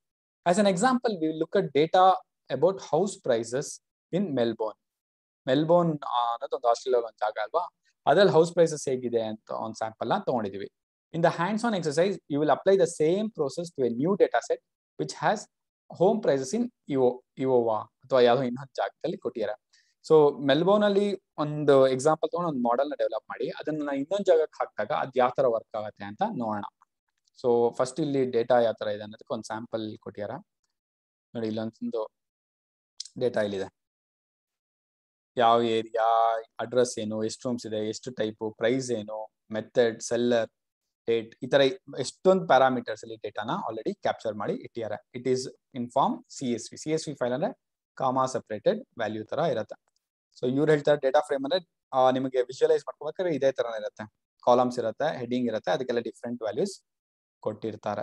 as an example we look at data about house prices in Melbourne Melbourne ಅನ್ನೋದು ಒಂದು ಆಸ್ಟ್ರೇಲಿಯಾ ಒಂದು ಜಾಗ ಅಲ್ವಾ ಅದ್ರಲ್ಲಿ ಹೌಸ್ ಪ್ರೈಸಸ್ ಹೇಗಿದೆ ಅಂತ ಒಂದು ಸ್ಯಾಂಪಲ್ ನ ತಗೊಂಡಿದೀವಿ in the hands on exercise you will apply the same process to a new data set which has home prices in ಇವೋ ಇವೋವಾ ಅಥವಾ ಯಾವುದೋ ಇನ್ನೊಂದು ಜಾಗದಲ್ಲಿ ಕೊಟ್ಟಿದ್ದಾರೆ ಸೊ ಮೆಲ್ಬೋರ್ನ್ ಅಲ್ಲಿ ಒಂದು ಎಕ್ಸಾಂಪಲ್ ತಗೊಂಡು ಒಂದು ಮಾಡೆಲ್ ನ ಡೆವಲಪ್ ಮಾಡಿ ಅದನ್ನ ಇನ್ನೊಂದು ಜಾಗಕ್ಕೆ ಹಾಕಿದಾಗ ಅದ್ ಯಾವ ತರ ವರ್ಕ್ ಆಗುತ್ತೆ ಅಂತ ನೋಡೋಣ ಸೊ ಫಸ್ಟ್ ಇಲ್ಲಿ ಡೇಟಾ ಯಾವ ತರ ಇದೆ ಅನ್ನೋದಕ್ಕೆ ಒಂದು ಸ್ಯಾಂಪಲ್ ಕೊಟ್ಟಿಯಾರ ನೋಡಿ ಇಲ್ಲೊಂದು ಡೇಟಾ ಇಲ್ಲಿದೆ ಯಾವ ಏರಿಯಾ ಅಡ್ರೆಸ್ ಏನು ಎಷ್ಟು ರೂಮ್ಸ್ ಇದೆ ಎಷ್ಟು ಟೈಪು ಪ್ರೈಸ್ ಏನು ಮೆಥಡ್ ಸೆಲ್ಲರ್ ಡೇಟ್ ಈ ತರ ಎಷ್ಟೊಂದು ಪ್ಯಾರಾಮೀಟರ್ಸ್ ಅಲ್ಲಿ ಡೇಟಾನ ಆಲ್ರೆಡಿ ಕ್ಯಾಪ್ಚರ್ ಮಾಡಿ ಇಟ್ಟಿದ್ದಾರೆ it is in form C S V C S V file ಅಂದ್ರೆ ಕಾಮಾ ಸೆಪರೇಟೆಡ್ ವ್ಯಾಲ್ಯೂ ತರ ಇರುತ್ತೆ ಸೊ ಇವ್ರು ಹೇಳ್ತಾರೆ ಡೇಟಾ ಫ್ರೇಮ್ ಅಂದ್ರೆ ನಿಮಗೆ ವಿಜುವಲೈಸ್ ಮಾಡ್ಕೋಬೇಕಾದ್ರೆ ಇದೇ ತರ ಇರುತ್ತೆ ಕಾಲಮ್ಸ್ ಇರುತ್ತೆ ಹೆಡಿಂಗ್ ಇರುತ್ತೆ ಅದಕ್ಕೆಲ್ಲ ಡಿಫ್ರೆಂಟ್ ವ್ಯಾಲ್ಯೂಸ್ ಕೊಟ್ಟಿರ್ತಾರೆ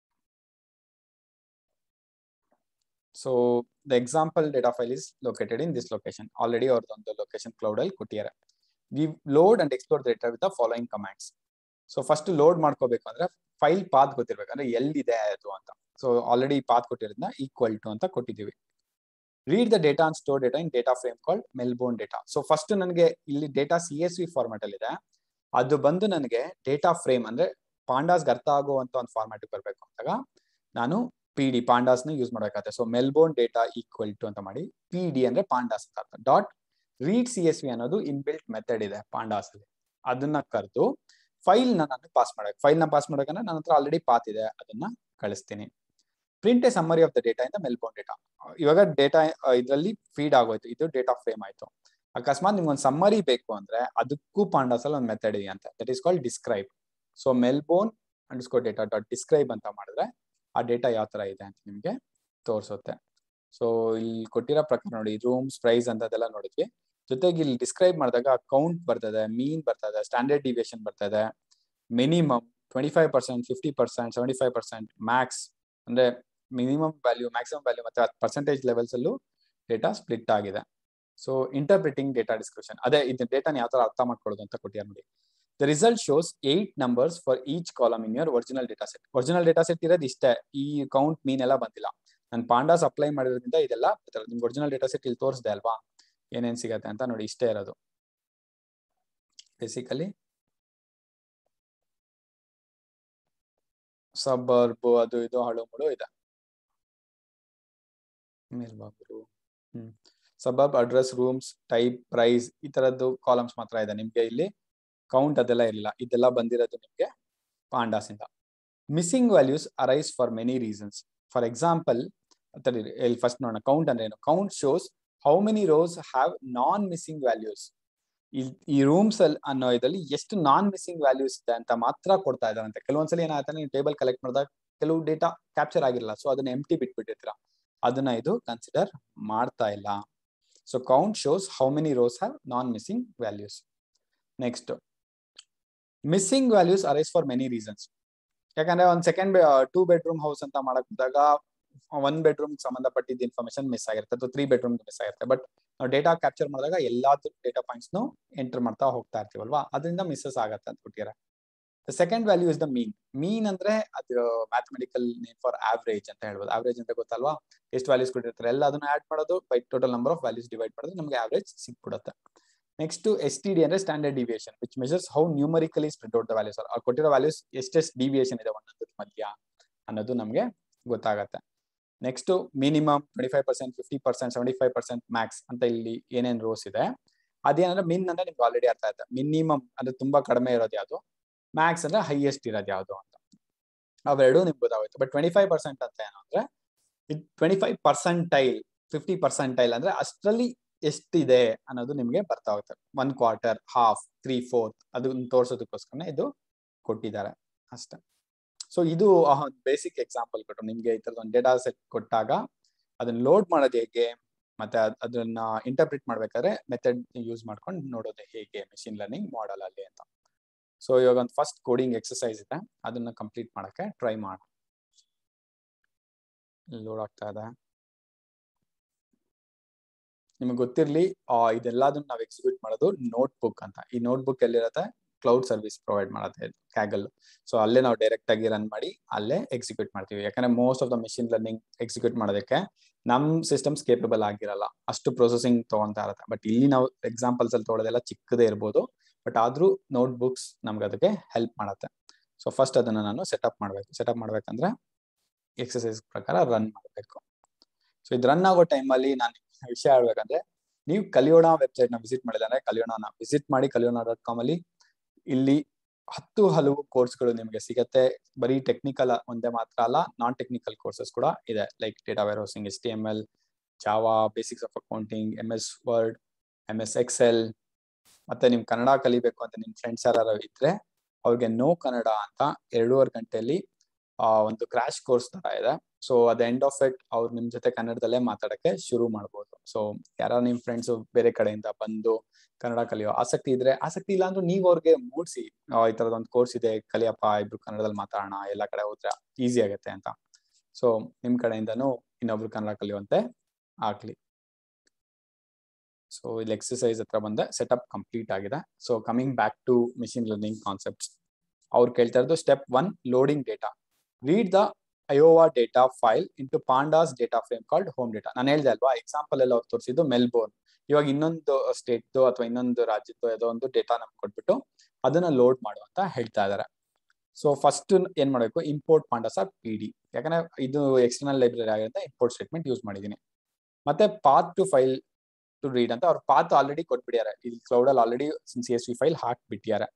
so the example data file is located in this location already ಅವ್ರದ್ದೊಂದು ಲೊಕೇಶನ್ ಕ್ಲೌಡ್ ಅಲ್ಲಿ ಕೊಟ್ಟಿದ್ದಾರೆ we load and explore data with the following commands so first load ಮಾಡ್ಕೋಬೇಕು ಅಂದ್ರೆ ಫೈಲ್ ಪಾತ್ ಗೊತ್ತಿರ್ಬೇಕು ಅಂದ್ರೆ ಎಲ್ಲಿದೆ ಅದು ಅಂತ ಸೊ ಆಲ್ರೆಡಿ ಪಾತ್ ಕೊಟ್ಟಿರೋದನ್ನ ಈಕ್ವಲ್ ಟು ಅಂತ ಕೊಟ್ಟಿದ್ದೀವಿ read the data and store data in data frame called Melbourne data so first ನನಗೆ ಇಲ್ಲಿ data C S V format ಅಲ್ಲಿ ಇದೆ ಅದು ಬಂದು ನನಗೆ ಡೇಟಾ ಫ್ರೇಮ್ ಅಂದ್ರೆ ಪಾಂಡಾಸ್ಗೆ ಅರ್ಥ ಆಗುವಂತ ಒಂದು ಫಾರ್ಮ್ಯಾಟ್ ಬರಬೇಕು ಅಂದಾಗ ನಾನು ಪಿ ಡಿ ಪಾಂಡಾಸ್ನ ಯೂಸ್ ಮಾಡಬೇಕಾಗುತ್ತೆ so Melbourne data equal to ಅಂತ ಮಾಡಿ ಪಿ ಡಿ ಅಂದ್ರೆ ಪಾಂಡಾಸ್ ಅಂತ ಅರ್ಥ dot read C S V ಅನ್ನೋದು ಇನ್ಬಿಲ್ಟ್ ಮೆಥಡ್ ಇದೆ ಪಾಂಡಾಸ್ ಅಲ್ಲಿ ಅದನ್ನ ಕರೆದು ಫೈಲ್ ನ ನಾನು ಪಾಸ್ ಮಾಡಬೇಕು ಫೈಲ್ ನ ಪಾಸ್ ಮಾಡಬೇಕಂದ್ರೆ ನನ್ನ ಹತ್ರ ಆಲ್ರೆಡಿ ಪಾತ್ ಇದೆ ಅದನ್ನ ಕಳಿಸ್ತೀನಿ print a summary of the data ಇಂದ ಮೆಲ್ಬೋನ್ ಡೇಟಾ ಇವಾಗ ಡೇಟಾ ಇದರಲ್ಲಿ ಫೀಡ್ ಆಗೋಯ್ತು ಇದು ಡೇಟಾ ಫ್ರೇಮ್ ಆಯ್ತು ಅಕಸ್ಮಾತ್ ನಿಮ್ಗೆ ಒಂದು ಸಮ್ಮರಿ ಬೇಕು ಅಂದ್ರೆ ಅದಕ್ಕೂ ಪಾಂಡಾಸ್ ಅಲ್ಲಿ ಒಂದು ಮೆಥಡ್ ಇದೆ ಅಂತ that is called describe so Melbourne underscore data dot describe ಅಂತ ಮಾಡಿದ್ರೆ ಆ ಡೇಟಾ ಯಾವ ತರ ಇದೆ ಅಂತ ನಿಮ್ಗೆ ತೋರಿಸುತ್ತೆ ಸೊ ಇಲ್ಲಿ ಕೊಟ್ಟಿರೋ ಪ್ರಕಾರ ನೋಡಿ ರೂಮ್ಸ್ ಪ್ರೈಸ್ ಅಂತದೆಲ್ಲ ನೋಡಿದ್ವಿ ಜೊತೆಗೆ ಇಲ್ಲಿ ಡಿಸ್ಕ್ರೈಬ್ ಮಾಡಿದಾಗ ಕೌಂಟ್ ಬರ್ತದೆ ಮೀನ್ ಬರ್ತದೆ ಸ್ಟ್ಯಾಂಡರ್ಡ್ ಡಿವಿಯೇಷನ್ ಬರ್ತದೆ minimum twenty five percent fifty percent seventy five percent max ಅಂದ್ರೆ ಮಿನಿಮಮ್ ವ್ಯಾಲ್ಯೂ ಮ್ಯಾಕ್ಸಿಮಮ್ ವ್ಯಾಲ್ಯೂ ಮತ್ತೆ ಪರ್ಸೆಂಟೇಜ್ ಲೆವೆಲ್ಸ್ ಅಲ್ಲೂ ಡೇಟಾ ಸ್ಪ್ಲಿಟ್ ಆಗಿದೆ ಸೊ ಇಂಟರ್ಪ್ರಿಟಿಂಗ್ ಡೇಟಾ ಡಿಸ್ಕ್ರಿಪ್ಷನ್ ಅದೇ ಇದು ಡೇಟಾನ ಯಾವ ತರ ಅರ್ಥ ಮಾಡ್ಕೊಳ್ಳೋದು ಅಂತ ಕೊಟ್ಟಿದ್ದಾರೆ ನೋಡಿ the result shows eight numbers for each column in your original data set original data set ಇರೋದು ಇಷ್ಟೇ ಈ ಕೌಂಟ್ ಮೀನ್ ಎಲ್ಲ ಬಂದಿಲ್ಲ ನಾನು ಪಾಂಡಾಸ್ ಅಪ್ಲೈ ಮಾಡಿರೋದ್ರಿಂದ ಇದೆಲ್ಲ ನಿಮ್ಗೆ ಒರಿಜಿನಲ್ ಡೇಟಾ ಸೆಟ್ ಇಲ್ಲಿ ತೋರಿಸಿದೆ ಅಲ್ವಾ ಏನೇನ್ ಸಿಗತ್ತೆ ಅಂತ ನೋಡಿ ಇಷ್ಟೇ ಇರೋದು ಬೇಸಿಕಲಿ ಸಬ್ಬರ್ಬ್ ಅದು ಇದು ಹಳು ಮುಳು ಇದೆ ಮೇಲ್ಬಾಗ್ರು ಹ್ಮ್ suburb address rooms type price ಈ ತರದ್ದು ಕಾಲಮ್ಸ್ ಮಾತ್ರ ಇದೆ ನಿಮ್ಗೆ ಇಲ್ಲಿ ಕೌಂಟ್ ಅದೆಲ್ಲ ಇರಲಿಲ್ಲ ಇದೆಲ್ಲ ಬಂದಿರೋದು ನಿಮ್ಗೆ ಪಾಂಡಾಸ್ ಇಂದ missing values arise for many reasons for example ಇಲ್ಲಿ ಫಸ್ಟ್ ನೋಡೋಣ ಕೌಂಟ್ ಅಂದ್ರೆ ಏನು count shows how many rows have non missing values ಈ ರೂಮ್ಸ್ ಅಲ್ಲಿ ಅನ್ನೋ ಇದರಲ್ಲಿ ಎಷ್ಟು ನಾನ್ ಮಿಸ್ಸಿಂಗ್ ವ್ಯಾಲ್ಯೂಸ್ ಇದೆ ಅಂತ ಮಾತ್ರ ಕೊಡ್ತಾ ಇದಾರಂತೆ ಕೆಲವೊಂದ್ಸಲಿ ಏನಾಗುತ್ತೆ ನೀವು ಟೇಬಲ್ ಕಲೆಕ್ಟ್ ಮಾಡಿದಾಗ ಕೆಲವು ಡೇಟಾ ಕ್ಯಾಪ್ಚರ್ ಆಗಿರಲ್ಲ ಸೊ ಅದನ್ನ ಎಂಟಿ ಬಿಟ್ಬಿಟ್ಟಿರ್ತೀರ ಅದನ್ನ ಇದು ಕನ್ಸಿಡರ್ ಮಾಡ್ತಾ ಇಲ್ಲ so count shows how many rows have non missing values next missing values arise for many reasons ಯಾಕಂದ್ರೆ ಒಂದು ಸೆಕೆಂಡ್ ಟೂ ಬೆಡ್ರೂಮ್ ಹೌಸ್ ಅಂತ ಮಾಡಕ್ ಹೋದಾಗ ಒನ್ ಬೆಡ್ರೂಮ್ ಸಂಬಂಧಪಟ್ಟಿದ್ದ ಇನ್ಫಾರ್ಮೇಶನ್ ಮಿಸ್ ಆಗಿರುತ್ತೆ ಅಥವಾ ತ್ರೀ ಬೆಡ್ರೂಮ್ ಮಿಸ್ ಆಗಿರುತ್ತೆ ಬಟ್ ನಾವು ಡೇಟಾ ಕ್ಯಾಪ್ಚರ್ ಮಾಡಿದಾಗ ಎಲ್ಲಾ ಡೇಟಾ ಪಾಯಿಂಟ್ಸ್ ಎಂಟರ್ ಮಾಡ್ತಾ ಹೋಗ್ತಾ ಇರ್ತೀವಲ್ವಾ ಅದರಿಂದ ಮಿಸ್ಸಸ್ ಆಗತ್ತೆ ಅಂತ ಕೊಟ್ಟಿದ್ದಾರೆ the second value is the mean mean ಅಂದ್ರೆ ಅದು ಮ್ಯಾಥಮೆಟಿಕಲ್ ನೇಮ್ ಫಾರ್ ಆವರೇಜ್ ಅಂತ ಹೇಳ್ಬೋದು ಆವರೇಜ್ ಅಂತ ಗೊತ್ತಲ್ವಾ ಎಷ್ಟು ವ್ಯಾಲ್ಯೂಸ್ ಕೊಟ್ಟಿರ್ತಾರೆ ಎಲ್ಲ ಅದನ್ನ ಆಡ್ ಮಾಡೋದು by total number of values divide ಮಾಡಿದ್ರೆ ನಮಗೆ ಆವರೇಜ್ ಸಿಕ್ಬಿಡುತ್ತೆ ನೆಕ್ಸ್ಟ್ ಎಸ್ ಟಿ ಡಿ ಅಂದ್ರೆ standard deviation which measures how numerically spread out the values ಆ ಕೊಟ್ಟಿರೋ ವ್ಯಾಲ್ಯೂಸ್ ಎಷ್ಟೆಷ್ಟು ಡಿವಿಯೇಷನ್ ಇದೆ ಒಂದೊಂದ್ರ ಮಧ್ಯ ಅನ್ನೋದು ನಮಗೆ ಗೊತ್ತಾಗತ್ತೆ next minimum twenty five percent fifty percent seventy five percent max ಅಂತ ಇಲ್ಲಿ ಏನೇನು ರೋಸ್ ಇದೆ ಅದೇನಂದ್ರೆ ಮಿನ್ ಅಂದ್ರೆ ನಿಮ್ಗೆ ಆಲ್ರೆಡಿ ಅರ್ಥ ಆಯ್ತು ಮಿನಿಮಮ್ ಅಂದ್ರೆ ತುಂಬಾ ಕಡಿಮೆ ಇರೋದು ಯಾವುದು ಮ್ಯಾಕ್ಸ್ ಅಂದ್ರೆ ಹೈಯೆಸ್ಟ್ ಇರೋದು ಯಾವುದು ಅಂತ ಅವೆರಡು ನಿಮ್ಗೆ ಗೊತ್ತಾಗುತ್ತೆ ಬಟ್ ಟ್ವೆಂಟಿ ಫೈವ್ ಪರ್ಸೆಂಟ್ ಅಂತ ಏನು ಅಂದ್ರೆ twenty five percentile fifty percentile ಅಂದ್ರೆ ಅಷ್ಟರಲ್ಲಿ ಎಷ್ಟಿದೆ ಅನ್ನೋದು ನಿಮ್ಗೆ ಬರ್ತಾ ಹೋಗುತ್ತೆ one quarter half three fourth ಅದನ್ನ ತೋರ್ಸೋದಕ್ಕೋಸ್ಕರ ಇದು ಕೊಟ್ಟಿದ್ದಾರೆ ಅಷ್ಟೇ ಸೊ ಇದು ಬೇಸಿಕ್ ಎಕ್ಸಾಂಪಲ್ ಕೊಟ್ಟರು ನಿಮ್ಗೆ ಈ ತರದ ಒಂದು ಡೇಟಾ ಸೆಟ್ ಕೊಟ್ಟಾಗ ಅದನ್ನ ಲೋಡ್ ಮಾಡೋದು ಹೇಗೆ ಮತ್ತೆ ಅದನ್ನ ಇಂಟರ್ಪ್ರಿಟ್ ಮಾಡ್ಬೇಕಾದ್ರೆ ಮೆಥಡ್ ಯೂಸ್ ಮಾಡ್ಕೊಂಡು ನೋಡೋದು ಹೇಗೆ ಮೆಷಿನ್ ಲರ್ನಿಂಗ್ ಮಾಡಲ್ ಅಲ್ಲಿ ಅಂತ ಸೊ ಇವಾಗ ಒಂದು ಫಸ್ಟ್ ಕೋಡಿಂಗ್ ಎಕ್ಸಸೈಸ್ ಇದೆ ಅದನ್ನ ಕಂಪ್ಲೀಟ್ ಮಾಡಕ್ಕೆ ಟ್ರೈ ಮಾಡ ಲೋಡ್ ಆಗ್ತಾ ಇದೆ ನಿಮಗೆ ಗೊತ್ತಿರ್ಲಿ ಇದೆಲ್ಲದನ್ನ ನಾವು ಎಕ್ಸಿಕ್ಯೂಟ್ ಮಾಡೋದು ನೋಟ್ ಬುಕ್ ಅಂತ ಈ ನೋಟ್ ಬುಕ್ ಎಲ್ಲಿರುತ್ತೆ ಕ್ಲೌಡ್ ಸರ್ವಿಸ್ ಪ್ರೊವೈಡ್ ಮಾಡುತ್ತೆ ಕ್ಯಾಗಲ್ ಸೊ ಅಲ್ಲೇ ನಾವು ಡೈರೆಕ್ಟ್ ಆಗಿ ರನ್ ಮಾಡಿ ಅಲ್ಲೇ ಎಕ್ಸಿಕ್ಯೂಟ್ ಮಾಡ್ತೀವಿ ಯಾಕಂದ್ರೆ most of the machine learning execute ಮಾಡೋದಕ್ಕೆ ನಮ್ ಸಿಸ್ಟಮ್ಸ್ ಕೇಪಬಲ್ ಆಗಿರಲ್ಲ ಅಷ್ಟು ಪ್ರೊಸೆಸಿಂಗ್ ತಗೊಂತಾ ಇರುತ್ತೆ ಬಟ್ ಇಲ್ಲಿ ನಾವು ಎಕ್ಸಾಂಪಲ್ಸ್ ಅಲ್ಲಿ ತೊಗೊಳೋದೆಲ್ಲ ಚಿಕ್ಕದೇ ಇರ್ಬೋದು ಬಟ್ ಆದ್ರೂ ನೋಟ್ ಬುಕ್ಸ್ ನಮ್ಗೆ ಅದಕ್ಕೆ ಹೆಲ್ಪ್ ಮಾಡುತ್ತೆ ಸೊ ಫಸ್ಟ್ ಅದನ್ನ ನಾನು ಸೆಟಪ್ ಮಾಡಬೇಕು ಸೆಟಪ್ ಮಾಡ್ಬೇಕಂದ್ರೆ ಎಕ್ಸಸೈಸ್ ಪ್ರಕಾರ ರನ್ ಮಾಡಬೇಕು ಸೊ ಇದು ರನ್ ಆಗೋ ಟೈಮಲ್ಲಿ ನಾನು ವಿಷಯ ಹೇಳ್ಬೇಕಂದ್ರೆ ನೀವು ಕಲಿಯೋಣ ವೆಬ್ಸೈಟ್ ನ ವಿಸಿಟ್ ಮಾಡಿಲ್ಲ ಅಂದ್ರೆ ಕಲಿಯೋಣ ವಿಸಿಟ್ ಮಾಡಿ ಕಲಿಯೋಣ ಡಾಟ್ ಕಾಮ್ ಅಲ್ಲಿ ಇಲ್ಲಿ ಹತ್ತು ಹಲವು ಕೋರ್ಸ್ಗಳು ನಿಮಗೆ ಸಿಗತ್ತೆ ಬರೀ ಟೆಕ್ನಿಕಲ್ ಒಂದೇ ಮಾತ್ರ ಅಲ್ಲ ನಾನ್ ಟೆಕ್ನಿಕಲ್ ಕೋರ್ಸಸ್ ಕೂಡ ಇದೆ like data warehousing S T M L Java basics of accounting M S Word M S Excel ಮತ್ತೆ ನಿಮ್ ಕನ್ನಡ ಕಲಿಬೇಕು ಅಂತ ನಿಮ್ ಫ್ರೆಂಡ್ಸ್ ಯಾರು ಇದ್ರೆ ಅವ್ರಿಗೆ ನೋ ಕನ್ನಡ ಅಂತ ಎರಡೂವರೆ ಗಂಟೆಯಲ್ಲಿ ಆ ಒಂದು ಕ್ರಾಶ್ ಕೋರ್ಸ್ ತರ ಇದೆ ಸೊ ಅದ್ ಎಂಡ್ ಆಫ್ ಇಟ್ ಅವ್ರು ನಿಮ್ ಜೊತೆ ಕನ್ನಡದಲ್ಲೇ ಮಾತಾಡಕ್ಕೆ ಶುರು ಮಾಡ್ಬೋದು ಸೊ ಯಾರೋ ನಿಮ್ ಫ್ರೆಂಡ್ಸ್ ಬೇರೆ ಕಡೆಯಿಂದ ಬಂದು ಕನ್ನಡ ಕಲಿಯೋ ಆಸಕ್ತಿ ಇದ್ರೆ ಆಸಕ್ತಿ ಇಲ್ಲ ಅಂದ್ರೆ ನೀವ್ ಅವ್ರಿಗೆ ಮೂಡ್ಸಿ ಈ ತರದ ಒಂದು ಕೋರ್ಸ್ ಇದೆ ಕಲಿಯಪ್ಪ ಇಬ್ರು ಕನ್ನಡದಲ್ಲಿ ಮಾತಾಡೋಣ ಎಲ್ಲಾ ಕಡೆ ಹೋದ್ರೆ ಈಸಿ ಆಗತ್ತೆ ಅಂತ ಸೊ ನಿಮ್ ಕಡೆಯಿಂದನೂ ಇನ್ನೊಬ್ರು ಕನ್ನಡ ಕಲಿಯುವಂತೆ ಆಗ್ಲಿ ಸೊ ಇಲ್ಲಿ ಎಕ್ಸಸೈಸ್ ಹತ್ರ ಬಂದೆ ಸೆಟಪ್ ಕಂಪ್ಲೀಟ್ ಆಗಿದೆ so coming back to machine learning concepts ಅವ್ರು ಕೇಳ್ತಾ ಇರೋದು step one loading data read the Iowa data file into pandas data frame called home data ನಾನು ಹೇಳ್ದೆ ಅಲ್ವಾ ಎಕ್ಸಾಂಪಲ್ ಎಲ್ಲ ಅವ್ರು ತೋರಿಸಿದ್ದು ಮೆಲ್ಬೋರ್ನ್ ಇವಾಗ ಇನ್ನೊಂದು ಸ್ಟೇಟ್ ಅಥವಾ ಇನ್ನೊಂದು ರಾಜ್ಯದ್ದು ಯಾವುದೋ ಒಂದು ಡೇಟಾ ನಮ್ಗೆ ಕೊಟ್ಬಿಟ್ಟು ಅದನ್ನ ಲೋಡ್ ಮಾಡು ಅಂತ ಹೇಳ್ತಾ ಇದಾರೆ ಸೊ ಫಸ್ಟ್ ಏನ್ ಮಾಡಬೇಕು import pandas as P D ಯಾಕಂದ್ರೆ ಇದು ಎಕ್ಸ್ಟರ್ನಲ್ ಲೈಬ್ರರಿ ಆಗಿರುತ್ತೆ ಇಂಪೋರ್ಟ್ ಸ್ಟೇಟ್ಮೆಂಟ್ ಯೂಸ್ ಮಾಡಿದೀನಿ ಮತ್ತೆ path to file to read ಅಂತ ಅವ್ರ ಪಾತ್ ಆಲ್ರೆಡಿ ಕೊಟ್ಬಿಟ್ಟಿದ್ದಾರೆ ಇಲ್ಲಿ ಕ್ಲೌಡ್ ಅಲ್ಲಿ already C S V file ಹಾಕ್ಬಿಟ್ಟಿದ್ದಾರೆ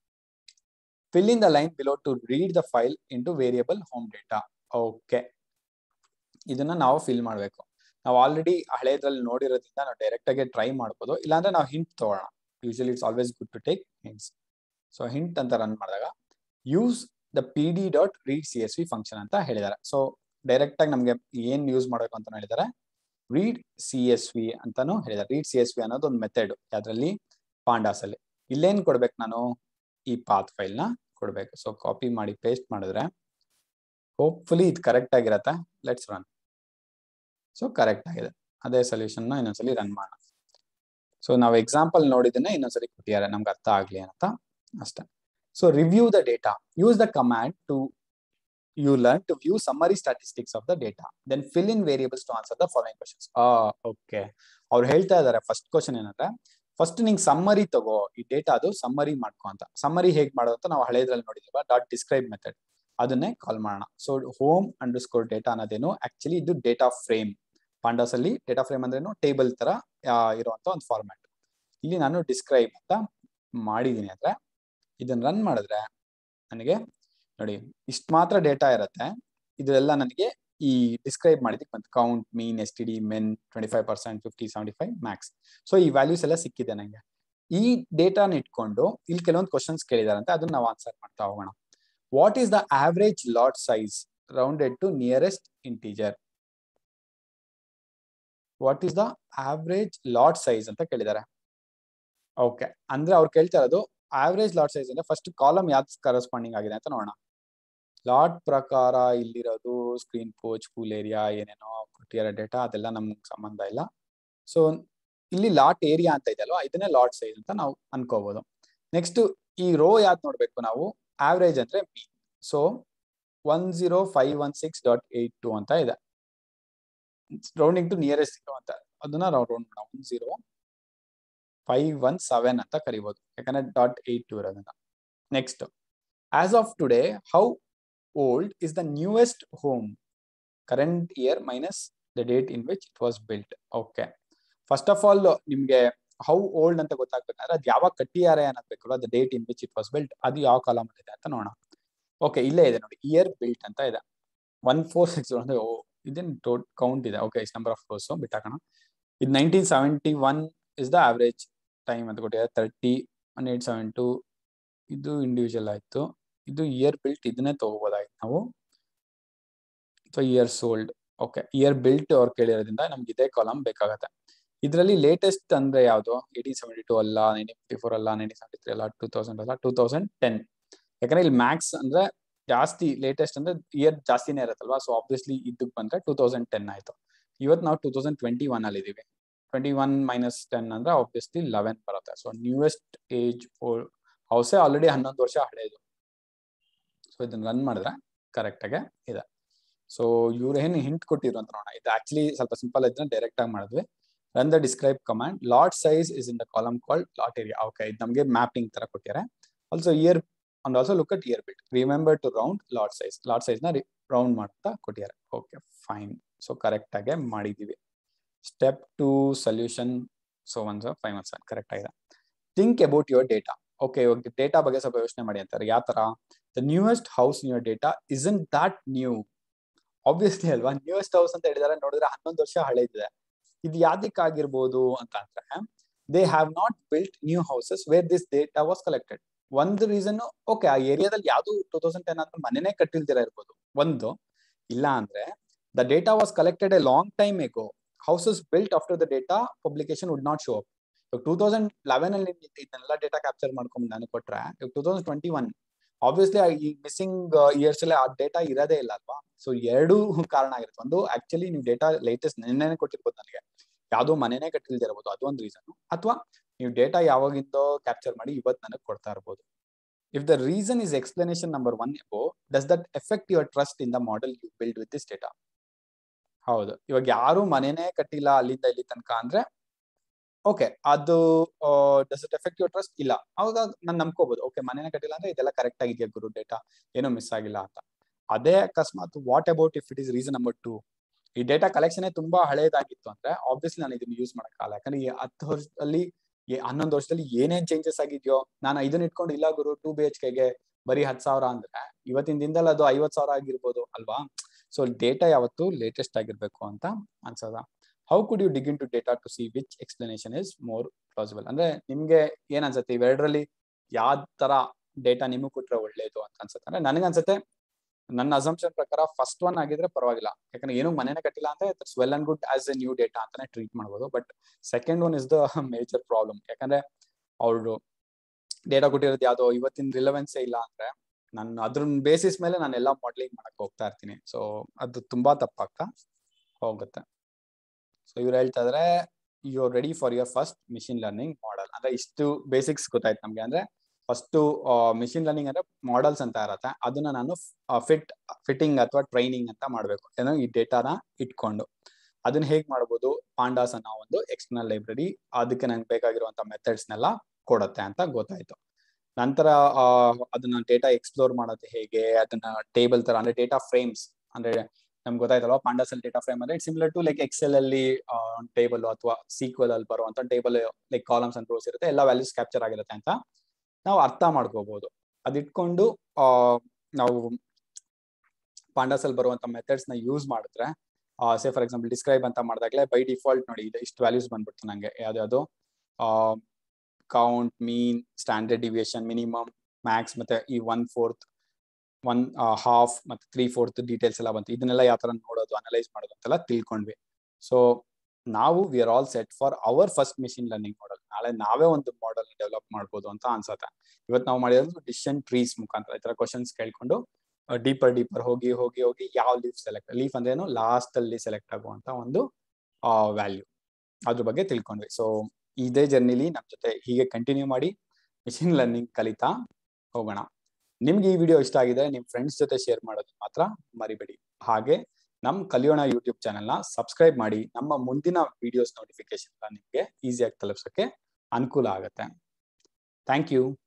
fill in the line below to read the file into variable home data okay ಇದನ್ನ ನಾವು ಫಿಲ್ ಮಾಡಬೇಕು ನಾವು ಆಲ್ರೆಡಿ ಹಳೇದ್ರಲ್ಲಿ ನೋಡಿರೋದ್ರಿಂದ ನಾವು ಡೈರೆಕ್ಟ್ ಆಗಿ ಟ್ರೈ ಮಾಡ್ಬೋದು ಇಲ್ಲಾಂದ್ರೆ ನಾವು ಹಿಂಟ್ ತಗೋಣ usually it's always good to take hints so hint ಅಂತ ರನ್ ಮಾಡಿದಾಗ use the P D dot read C S V function ಅಂತ ಹೇಳಿದ್ದಾರೆ ಸೊ ಡೈರೆಕ್ಟ್ ಆಗಿ ನಮಗೆ ಏನ್ ಯೂಸ್ ಮಾಡಬೇಕು ಅಂತ ಹೇಳಿದ್ದಾರೆ ರೀಡ್ ಸಿ ಎಸ್ ವಿ ಅಂತಾನು ಹೇಳಿದ್ದಾರೆ ರೀಡ್ ಸಿ ಎಸ್ ವಿ ಅನ್ನೋದು ಒಂದು ಮೆಥಡ್ ಯಾವ್ದ್ರಲ್ಲಿ ಪಾಂಡಾಸ್ ಅಲ್ಲಿ ಇಲ್ಲೇನ್ ಕೊಡ್ಬೇಕು ನಾನು ಈ ಪಾತ್ ಫೈಲ್ ನ ಕೊಡ್ಬೇಕು ಸೊ ಕಾಪಿ ಮಾಡಿ ಪೇಸ್ಟ್ ಮಾಡಿದ್ರೆ ಹೋಪ್ಫುಲಿ ಇದು ಕರೆಕ್ಟ್ ಆಗಿರತ್ತೆ ಲೆಟ್ಸ್ ರನ್ ಸೊ ಕರೆಕ್ಟ್ ಆಗಿದೆ ಅದೇ ಸೊಲ್ಯೂಷನ್ ಇನ್ನೊಂದ್ಸಲಿ ರನ್ ಮಾಡೋಣ ಸೊ ನಾವು ಎಕ್ಸಾಂಪಲ್ ನೋಡಿದ್ದನ್ನ ಇನ್ನೊಂದ್ಸಲಿ ಕೊಟ್ಟಿದ್ದಾರೆ ನಮ್ಗೆ ಅರ್ಥ ಆಗ್ಲಿ ಅಂತ ಅಷ್ಟೇ so review the data use the command to you learn to view summary statistics of the data then fill in variables to answer the following questions okay ಅವ್ರು ಹೇಳ್ತಾ ಇದಾರೆ ಫಸ್ಟ್ ಕ್ವಶನ್ ಏನಂದ್ರೆ ಫಸ್ಟ್ ನಿಂಗೆ ಸಮ್ಮರಿ ತಗೋ ಈ data ಅದು summary ಮಾಡ್ಕೊ ಅಂತ ಸಮ್ಮರಿ ಹೇಗ್ ಮಾಡೋದು ಅಂತ ನಾವು ಹಳೇದ್ರಲ್ಲಿ ನೋಡಿದ್ವಿ ಡಾಟ್ ಡಿಸ್ಕ್ರೈಬ್ ಮೆಥಡ್ ಅದನ್ನೇ ಕಾಲ್ ಮಾಡೋಣ so home underscore data ಅನ್ನೋದೇನು ಆಕ್ಚುಲಿ ಇದು ಡೇಟಾ ಫ್ರೇಮ್ ಪಾಂಡಾಸ್ ಅಲ್ಲಿ ಡೇಟಾ ಫ್ರೇಮ್ ಅಂದ್ರೇನು ಟೇಬಲ್ ತರ ಇರುವಂತ ಒಂದು ಫಾರ್ಮ್ಯಾಟ್ ಇಲ್ಲಿ ನಾನು ಡಿಸ್ಕ್ರೈಬ್ ಅಂತ ಮಾಡಿದೀನಿ ಅಂದ್ರೆ ಇದನ್ನ ರನ್ ಮಾಡಿದ್ರೆ ನನಗೆ ನೋಡಿ ಇಷ್ಟು ಮಾತ್ರ ಡೇಟಾ ಇರುತ್ತೆ ಇದೆಲ್ಲ ನನಗೆ ಈ ಡಿಸ್ಕ್ರೈಬ್ ಮಾಡಿದಕ್ಕೆ ಬಂತು count mean S T D min twenty five percent fifty seventy five max so ಈ ವ್ಯಾಲ್ಯೂಸ್ ಎಲ್ಲ ಸಿಕ್ಕಿದೆ ನನಗೆ ಈ ಡೇಟಾನ ಇಟ್ಕೊಂಡು ಇಲ್ಲಿ ಕೆಲವೊಂದು ಕ್ವಶನ್ಸ್ ಕೇಳಿದಾರಂತೆ ಅದನ್ನ ನಾವು ಆನ್ಸರ್ ಮಾಡ್ತಾ ಹೋಗೋಣ what is the average lot size rounded to nearest integer what is the average lot size ಅಂತ ಕೇಳಿದ್ದಾರೆ ಓಕೆ ಅಂದ್ರೆ ಅವ್ರು ಕೇಳ್ತಾ ಇರೋದು ಆವರೇಜ್ ಲಾಟ್ ಸೈಜ್ ಅಂದ್ರೆ ಫಸ್ಟ್ ಕಾಲಮ್ ಯಾವ್ದು ಕರೆಸ್ಪಾಂಡಿಂಗ್ ಆಗಿದೆ ಅಂತ ನೋಡೋಣ ಲಾಟ್ ಪ್ರಕಾರ ಇಲ್ಲಿರೋದು ಸ್ಕ್ರೀನ್ ಪೋಚ್ ಕೂಲ್ ಏರಿಯಾ ಏನೇನೋ ಕೊಟ್ಟಿರೋ ಡೇಟಾ ಅದೆಲ್ಲ ನಮ್ಗೆ ಸಂಬಂಧ ಇಲ್ಲ ಸೊ ಇಲ್ಲಿ ಲಾಟ್ ಏರಿಯಾ ಅಂತ ಇದೆ ಅಲ್ವಾ ಇದನ್ನೇ ಲಾಟ್ ಸೈಜ್ ಅಂತ ನಾವು ಅನ್ಕೋಬಹುದು ನೆಕ್ಸ್ಟ್ ಈ ರೋ ಯಾವ್ದು ನೋಡ್ಬೇಕು ನಾವು ಆವರೇಜ್ ಅಂದ್ರೆ mean so one zero five one six dot eight two ಅಂತ ಇದೆ ರೌಂಡಿಂಗ್ ಟು ನಿಯರೆಸ್ಟ್ ಜೀರೋ ಅಂತ ಅದನ್ನ ನಾವು ರೌಂಡ್ ಮಾಡೋಣ one zero five one seven ಅಂತ ಕರಿಬಹುದು ಯಾಕಂದ್ರೆ ಡಾಟ್ ಏಟ್ ಟು ಇರೋದನ್ನ next as of today how old is the newest home current year minus the date in which it was built okay first of all ನಿಮ್ಗೆ how old ಅಂತ ಗೊತ್ತಾಗ್ಬೇಕಂದ್ರೆ ಅದು ಯಾವಾಗ ಕಟ್ಟಿದ್ದಾರೆ ಅನ್ನೋದು the date in which it was built ಅದು ಯಾವ column ಇದೆ ಅಂತ ನೋಡೋಣ ಓಕೆ ಇಲ್ಲೇ ಇದೆ ನೋಡಿ ಇಯರ್ ಬಿಲ್ಟ್ ಅಂತ ಇದೆ ಒನ್ ಫೋರ್ ಸಿಕ್ಸ್ ಅಂದ್ರೆ ಓ ಇದೇನು ಟೋಟ್ ಕೌಂಟ್ ಇದೆ okay is number of rows ಬಿಟ್ಟಾಕೋಣ ಇದು nineteen seventy one is the average time ಅಂತ ಕೊಟ್ಟಿದ್ದಾರೆ thirty one eight seven two ಇದು ಇಂಡಿವಿಜುವಲ್ ಆಯ್ತು ಇದು ಇಯರ್ ಬಿಲ್ಟ್ ಇದನ್ನೇ ತಗೋಬೋದಾಯ್ತು ನಾವು so years old okay year built ಅವ್ರು ಕೇಳಿರೋದ್ರಿಂದ ನಮ್ಗೆ ಇದೇ ಕಾಲಮ್ ಬೇಕಾಗತ್ತೆ ಇದರಲ್ಲಿ ಲೇಟೆಸ್ಟ್ ಅಂದ್ರೆ ಯಾವುದು ಏಯ್ಟೀನ್ ಸೆವೆಂಟಿ ಟೂ ಅಲ್ಲ ನೈನ್ಟೀನ್ ಫಿಫ್ಟಿ ಫೋರ್ ಅಲ್ಲ ನೈನ್ಟೀನ್ ಸೆವೆಂಟಿ ತ್ರೀ ಅಲ್ಲ ಟೂ ತೌಸಂಡ್ ಅಲ್ಲ ಟೂ ತೌಸಂಡ್ ಟೆನ್ ಯಾಕಂದ್ರೆ ಇಲ್ಲಿ ಮ್ಯಾಕ್ಸ್ ಅಂದ್ರೆ ಜಾಸ್ತಿ ಲೇಟೆಸ್ಟ್ ಅಂದ್ರೆ ಇಯರ್ ಜಾಸ್ತಿನೇ ಇರುತ್ತಲ್ವಾ ಸೊ ಆಬ್ವಿಯಸ್ಲಿ ಇದಕ್ಕೆ ಬಂದ್ರೆ ಟೂ ತೌಸಂಡ್ ಟೆನ್ ಆಯ್ತು ಇವತ್ತು ನಾವು ಟೂ ತೌಸಂಡ್ ಟ್ವೆಂಟಿ ಒನ್ ಅಲ್ಲಿ ಇದೀವಿ ಟ್ವೆಂಟಿ ಒನ್ ಮೈನಸ್ ಟೆನ್ ಅಂದ್ರೆ ಆಬ್ವಿಯಸ್ಲಿ ಲೆವೆನ್ ಬರುತ್ತೆ ಸೊ ನ್ಯೂಯೆಸ್ಟ್ ಏಜ್ ಹೌಸೇ ಆಲ್ರೆಡಿ ಹನ್ನೊಂದು ವರ್ಷ ಹಳೇದು ಸೊ ಇದನ್ನ ರನ್ ಮಾಡಿದ್ರೆ ಕರೆಕ್ಟ್ ಆಗಿ ಇದೆ ಸೊ ಇವ್ರು ಏನು ಹಿಂಟ್ ಕೊಟ್ಟಿರು ಅಂತ ನೋಡೋಣ ಇದು ಆಕ್ಚುಲಿ ಸ್ವಲ್ಪ ಸಿಂಪಲ್ ಇದ್ರೆ ಡೈರೆಕ್ಟ್ ಆಗಿ ಮಾಡಿದ್ವಿ run the describe command lot size is in the column called lot area okay ಇದು ನಮಗೆ ಮ್ಯಾಪಿಂಗ್ ತರ ಕೊಟ್ಟಿದ್ದಾರೆ also year and also look at year but remember to round lot size lot size ನ round ಮಾಡ್ತಾ ಕೊಟ್ಟಿದ್ದಾರೆ okay fine so correct ಆಗಿ ಮಾಡಿದೀವಿ step two solution so one five one seven correct ಆಗಿದೆ think about your data okay ಇವಾಗ data ಬಗ್ಗೆ ಸ್ವಲ್ಪ ಯೋಚನೆ ಮಾಡಿ ಅಂತಾರೆ ಯಾವ ತರ the newest house in your data isn't that new obviously ಅಲ್ವಾ ನ್ಯೂಯೆಸ್ಟ್ ಹೌಸ್ ಅಂತ ಹೇಳಿದಾರೆ ನೋಡಿದ್ರೆ ಹನ್ನೊಂದು ವರ್ಷ ಹಳೇದಿದೆ ಇದು ಯಾವ್ದಕ್ಕಾಗಿರ್ಬೋದು ಅಂತ ಅಂದ್ರೆ they have not built new houses where this data was collected ಒಂದು ರೀಸನ್ ಓಕೆ ಆ ಏರಿಯಾದಲ್ಲಿ ಯಾವ್ದು ಟೂ ತೌಸಂಡ್ ಟೆನ್ ಅಂತ ಮನೆನೇ ಕಟ್ಟಿಲ್ದಿರ ಇರ್ಬೋದು ಒಂದು ಇಲ್ಲ ಅಂದ್ರೆ the data was collected a long time ago houses built after the data publication would not show up two thousand eleven ಅಲ್ಲಿ ಇದನ್ನೆಲ್ಲ ಡೇಟಾ ಕ್ಯಾಪ್ಚರ್ ಮಾಡ್ಕೊಂಡು ನಾನು ಕೊಟ್ರೆ two thousand twenty one obviously ಈ ಮಿಸ್ಸಿಂಗ್ ಇಯರ್ಸ್ ಅಲ್ಲಿ ಆ ಡೇಟಾ ಇರೋದೇ ಇಲ್ಲ ಅಲ್ವಾ ಸೊ ಎರಡು ಕಾರಣ ಆಗಿರುತ್ತೆ ಒಂದು ಆಕ್ಚುಲಿ ನೀವು ಡೇಟಾ ಲೇಟೆಸ್ಟ್ ನಿನ್ನೆ ಕೊಟ್ಟಿರ್ಬೋದು ನನಗೆ ಯಾವ್ದೋ ಮನೆನೇ ಕಟ್ಟಿಲ್ದಿರಬಹುದು ಅದೊಂದು ರೀಸನ್ ಅಥವಾ ನೀವು ಡೇಟಾ ಯಾವಾಗಿಂದೋ ಕ್ಯಾಪ್ಚರ್ ಮಾಡಿ ಇವತ್ತು ನನಗೆ ಕೊಡ್ತಾ ಇರ್ಬೋದು if the reason is explanation number one above, does that affect your trust in the model you build with this data? ಹೌದು ಇವಾಗ ಯಾರು ಮನೆನೇ ಕಟ್ಟಿಲ್ಲ ಅಲ್ಲಿಂದ ಇಲ್ಲಿ ತನಕ ಅಂದ್ರೆ ಓಕೆ ಅದು does it effect your trust ಇಲ್ಲ ಅವಾಗ ನಾನು ನಂಬ್ಕೋಬಹುದು ಓಕೆ ಮನೆನೇ ಕಟ್ಟಿಲ್ಲ ಅಂದ್ರೆ ಇದೆಲ್ಲ ಕರೆಕ್ಟ್ ಆಗಿದೆಯಾ ಗುರು ಡೇಟಾ ಏನೋ ಮಿಸ್ ಆಗಿಲ್ಲ ಅಂತ ಅದೇ ಅಕಸ್ಮಾತ್ what about if it is reason number two ಈ ಡೇಟಾ ಕಲೆಕ್ಷನ್ ತುಂಬಾ ಹಳೇದಾಗಿತ್ತು ಅಂದ್ರೆ ಆಬ್ವಿಯಸ್ಲಿ ನಾನು ಇದನ್ನ ಯೂಸ್ ಮಾಡಕ್ಕಾಗಲ್ಲ ಯಾಕಂದ್ರೆ ಈ ಹತ್ತು ವರ್ಷದಲ್ಲಿ ಹನ್ನೊಂದು ವರ್ಷದಲ್ಲಿ ಏನೇನ್ ಚೇಂಜಸ್ ಆಗಿದೆಯೋ ನಾನು ಇದನ್ನ ಇಟ್ಕೊಂಡು ಇಲ್ಲ ಗುರು ಟೂ ಬಿ ಎಚ್ ಕೆಗೆ ಬರೀ ಹತ್ತು ಸಾವಿರ ಅಂದ್ರೆ ಇವತ್ತಿನ ದಿನದಲ್ಲಿ ಅದು ಐವತ್ ಸಾವಿರ ಆಗಿರ್ಬೋದು ಅಲ್ವಾ ಸೊ ಡೇಟಾ ಯಾವತ್ತು ಲೇಟೆಸ್ಟ್ ಆಗಿರ್ಬೇಕು ಅಂತ ಅನ್ಸದ how could you dig into data to see which explanation is more possible ಅಂದ್ರೆ ನಿಮ್ಗೆ ಏನ್ ಅನ್ಸುತ್ತೆ ಇವೆರಡರಲ್ಲಿ ಯಾವ ತರ ಡೇಟಾ ನಿಮಗೆ ಕೊಟ್ರೆ ಒಳ್ಳೇದು ಅಂತ ಅನ್ಸುತ್ತೆ ಅಂದ್ರೆ ನನಗೆ ಅನ್ಸುತ್ತೆ ನನ್ನ ಅಸಂಪ್ಷನ್ ಪ್ರಕಾರ ಫಸ್ಟ್ ಒನ್ ಆಗಿದ್ರೆ ಪರವಾಗಿಲ್ಲ ಯಾಕಂದ್ರೆ ಏನು ಮನೇನೆ ಕಟ್ಟಿಲ್ಲ ಅಂದ್ರೆ it's well and good as a new data ಅಂತಾನೆ ಟ್ರೀಟ್ ಮಾಡ್ಬೋದು but second one is the major problem ಯಾಕಂದ್ರೆ ಅವ್ರು ಡೇಟಾ ಕೊಟ್ಟಿರೋದು ಯಾವ್ದೋ ಇವತ್ತಿನ ರಿಲೆವೆನ್ಸೇ ಇಲ್ಲ ಅಂದ್ರೆ ನಾನು ಅದ್ರ ಬೇಸಿಸ್ ಮೇಲೆ ನಾನು ಎಲ್ಲ ಮಾಡ್ಲಿಂಗ್ ಮಾಡಕ್ ಹೋಗ್ತಾ ಇರ್ತೀನಿ ಸೊ ಅದು ತುಂಬಾ ತಪ್ಪಾಗ್ತಾ ಹೋಗುತ್ತೆ ಸೊ ಇವ್ರು ಹೇಳ್ತಾ ಇದ್ರೆ you are ready for your first machine learning model ಅಂದ್ರೆ ಇಷ್ಟು ಬೇಸಿಕ್ಸ್ ಗೊತ್ತಾಯ್ತು ನಮ್ಗೆ ಅಂದ್ರೆ ಫಸ್ಟ್ ಮಿಷಿನ್ ಲರ್ನಿಂಗ್ ಅಂದ್ರೆ ಮಾಡಲ್ಸ್ ಅಂತ ಇರತ್ತೆ ಅದನ್ನ ನಾನು ಫಿಟ್ ಫಿಟ್ಟಿಂಗ್ ಅಥವಾ ಟ್ರೈನಿಂಗ್ ಅಂತ ಮಾಡ್ಬೇಕು ಏನೋ ಈ ಡೇಟಾನ ಇಟ್ಕೊಂಡು ಅದನ್ನ ಹೇಗ್ ಮಾಡ್ಬೋದು ಪಾಂಡಾಸ್ ಅನ್ನೋ ಒಂದು ಎಕ್ಸ್ಟರ್ನಲ್ ಲೈಬ್ರರಿ ಅದಕ್ಕೆ ನಂಗೆ ಬೇಕಾಗಿರುವಂತ ಮೆಥಡ್ಸ್ನೆಲ್ಲ ಕೊಡುತ್ತೆ ಅಂತ ಗೊತ್ತಾಯ್ತು ನಂತರ ಅದನ್ನ ಡೇಟಾ ಎಕ್ಸ್ಪ್ಲೋರ್ ಮಾಡೋದು ಹೇಗೆ ಅದನ್ನ ಟೇಬಲ್ ತರ ಅಂದ್ರೆ ಡೇಟಾ ಫ್ರೇಮ್ಸ್ ಅಂದ್ರೆ ನಮ್ಗೆ ಗೊತ್ತಾಯ್ತಲ್ವಾ ಪಾಂಡಾಸ್ ಅಲ್ಲಿ ಡೇಟಾ ಫ್ರೇಮ್ ಅಂದ್ರೆ ಸಿಮಿಲರ್ ಟು ಲೈಕ್ ಎಕ್ಸೆಲ್ ಅಲ್ಲಿ ಟೇಬಲ್ ಅಥವಾ ಸೀಕ್ವಲ್ ಅಲ್ಲಿ ಬರುವಂತ table like columns and rows ಇರುತ್ತೆ ಎಲ್ಲ ವ್ಯಾಲ್ಯೂಸ್ ಕ್ಯಾಪ್ಚರ್ ಆಗಿರುತ್ತೆ ಅಂತ ನಾವು ಅರ್ಥ ಮಾಡ್ಕೋಬಹುದು ಅದಿಟ್ಕೊಂಡು ನಾವು ಪಾಂಡಾಸ್ ಅಲ್ಲಿ ಬರುವಂತ ಮೆಥಡ್ಸ್ ನ ಯೂಸ್ ಮಾಡಿದ್ರೆ ಸೇ ಫಾರ್ ಎಕ್ಸಾಂಪಲ್ ಡಿಸ್ಕ್ರೈಬ್ ಅಂತ ಮಾಡಿದಾಗಲೇ ಬೈ ಡಿಫಾಲ್ಟ್ ನೋಡಿ ಇದು ಇಷ್ಟು ವ್ಯಾಲ್ಯೂಸ್ ಬಂದ್ಬಿಡ್ತು ನಂಗೆ ಯಾವ್ದು count mean standard deviation minimum max ಮತ್ತೆ ಈ ಒನ್ ಫೋರ್ತ್ ಒನ್ ಹಾಫ್ ಮತ್ತೆ ತ್ರೀ ಫೋರ್ತ್ ಡೀಟೇಲ್ಸ್ ಎಲ್ಲ ಬಂತು ಇದನ್ನೆಲ್ಲ ಯಾವ ತರ ನೋಡೋದು ಅನಲೈಸ್ ಮಾಡೋದು ಅಂತೆಲ್ಲ ತಿಳ್ಕೊಂಡ್ವಿ ಸೊ ನಾವು we are all set for our first machine learning model ನಾಳೆ ನಾವೇ ಒಂದು ಮಾಡಲ್ ಡೆವಲಪ್ ಮಾಡ್ಬೋದು ಅಂತ ಅನ್ಸತ್ತೆ ಇವತ್ತು ನಾವು ಮಾಡಿರೋದು ಡಿಸಿಷನ್ ಟ್ರೀಸ್ ಮುಖಾಂತರ ಈ ತರ ಕ್ವಶನ್ಸ್ ಕೇಳ್ಕೊಂಡು ಡೀಪರ್ ಡೀಪರ್ ಹೋಗಿ ಹೋಗಿ ಹೋಗಿ ಯಾವ ಲೀಫ್ ಸೆಲೆಕ್ಟ್ ಲೀಫ್ ಅಂದ್ರೆ ಏನು ಲಾಸ್ಟ್ ಅಲ್ಲಿ ಸೆಲೆಕ್ಟ್ ಆಗುವಂತ ಒಂದು ವ್ಯಾಲ್ಯೂ ಅದ್ರ ಬಗ್ಗೆ ತಿಳ್ಕೊಂಡ್ವಿ ಸೊ ಇದೇ ಜರ್ನಿಲಿ ನಮ್ಮ ಜೊತೆ ಹೀಗೆ ಕಂಟಿನ್ಯೂ ಮಾಡಿ ಮಿಷಿನ್ ಲರ್ನಿಂಗ್ ಕಲಿತಾ ಹೋಗೋಣ ನಿಮ್ಗೆ ಈ ವಿಡಿಯೋ ಇಷ್ಟ ಆಗಿದೆ ನಿಮ್ ಫ್ರೆಂಡ್ಸ್ ಜೊತೆ ಶೇರ್ ಮಾಡೋದು ಮಾತ್ರ ಮರಿಬೇಡಿ ಹಾಗೆ ನಮ್ ಕಲಿಯೋಣ ಯೂಟ್ಯೂಬ್ ಚಾನೆಲ್ನ ಸಬ್ಸ್ಕ್ರೈಬ್ ಮಾಡಿ ನಮ್ಮ ಮುಂದಿನ ವಿಡಿಯೋಸ್ ನೋಟಿಫಿಕೇಶನ್ ನಿಮ್ಗೆ ಈಸಿಯಾಗಿ ತಲುಪ್ಸೋಕೆ ಅನುಕೂಲ ಆಗುತ್ತೆ ಥ್ಯಾಂಕ್ ಯು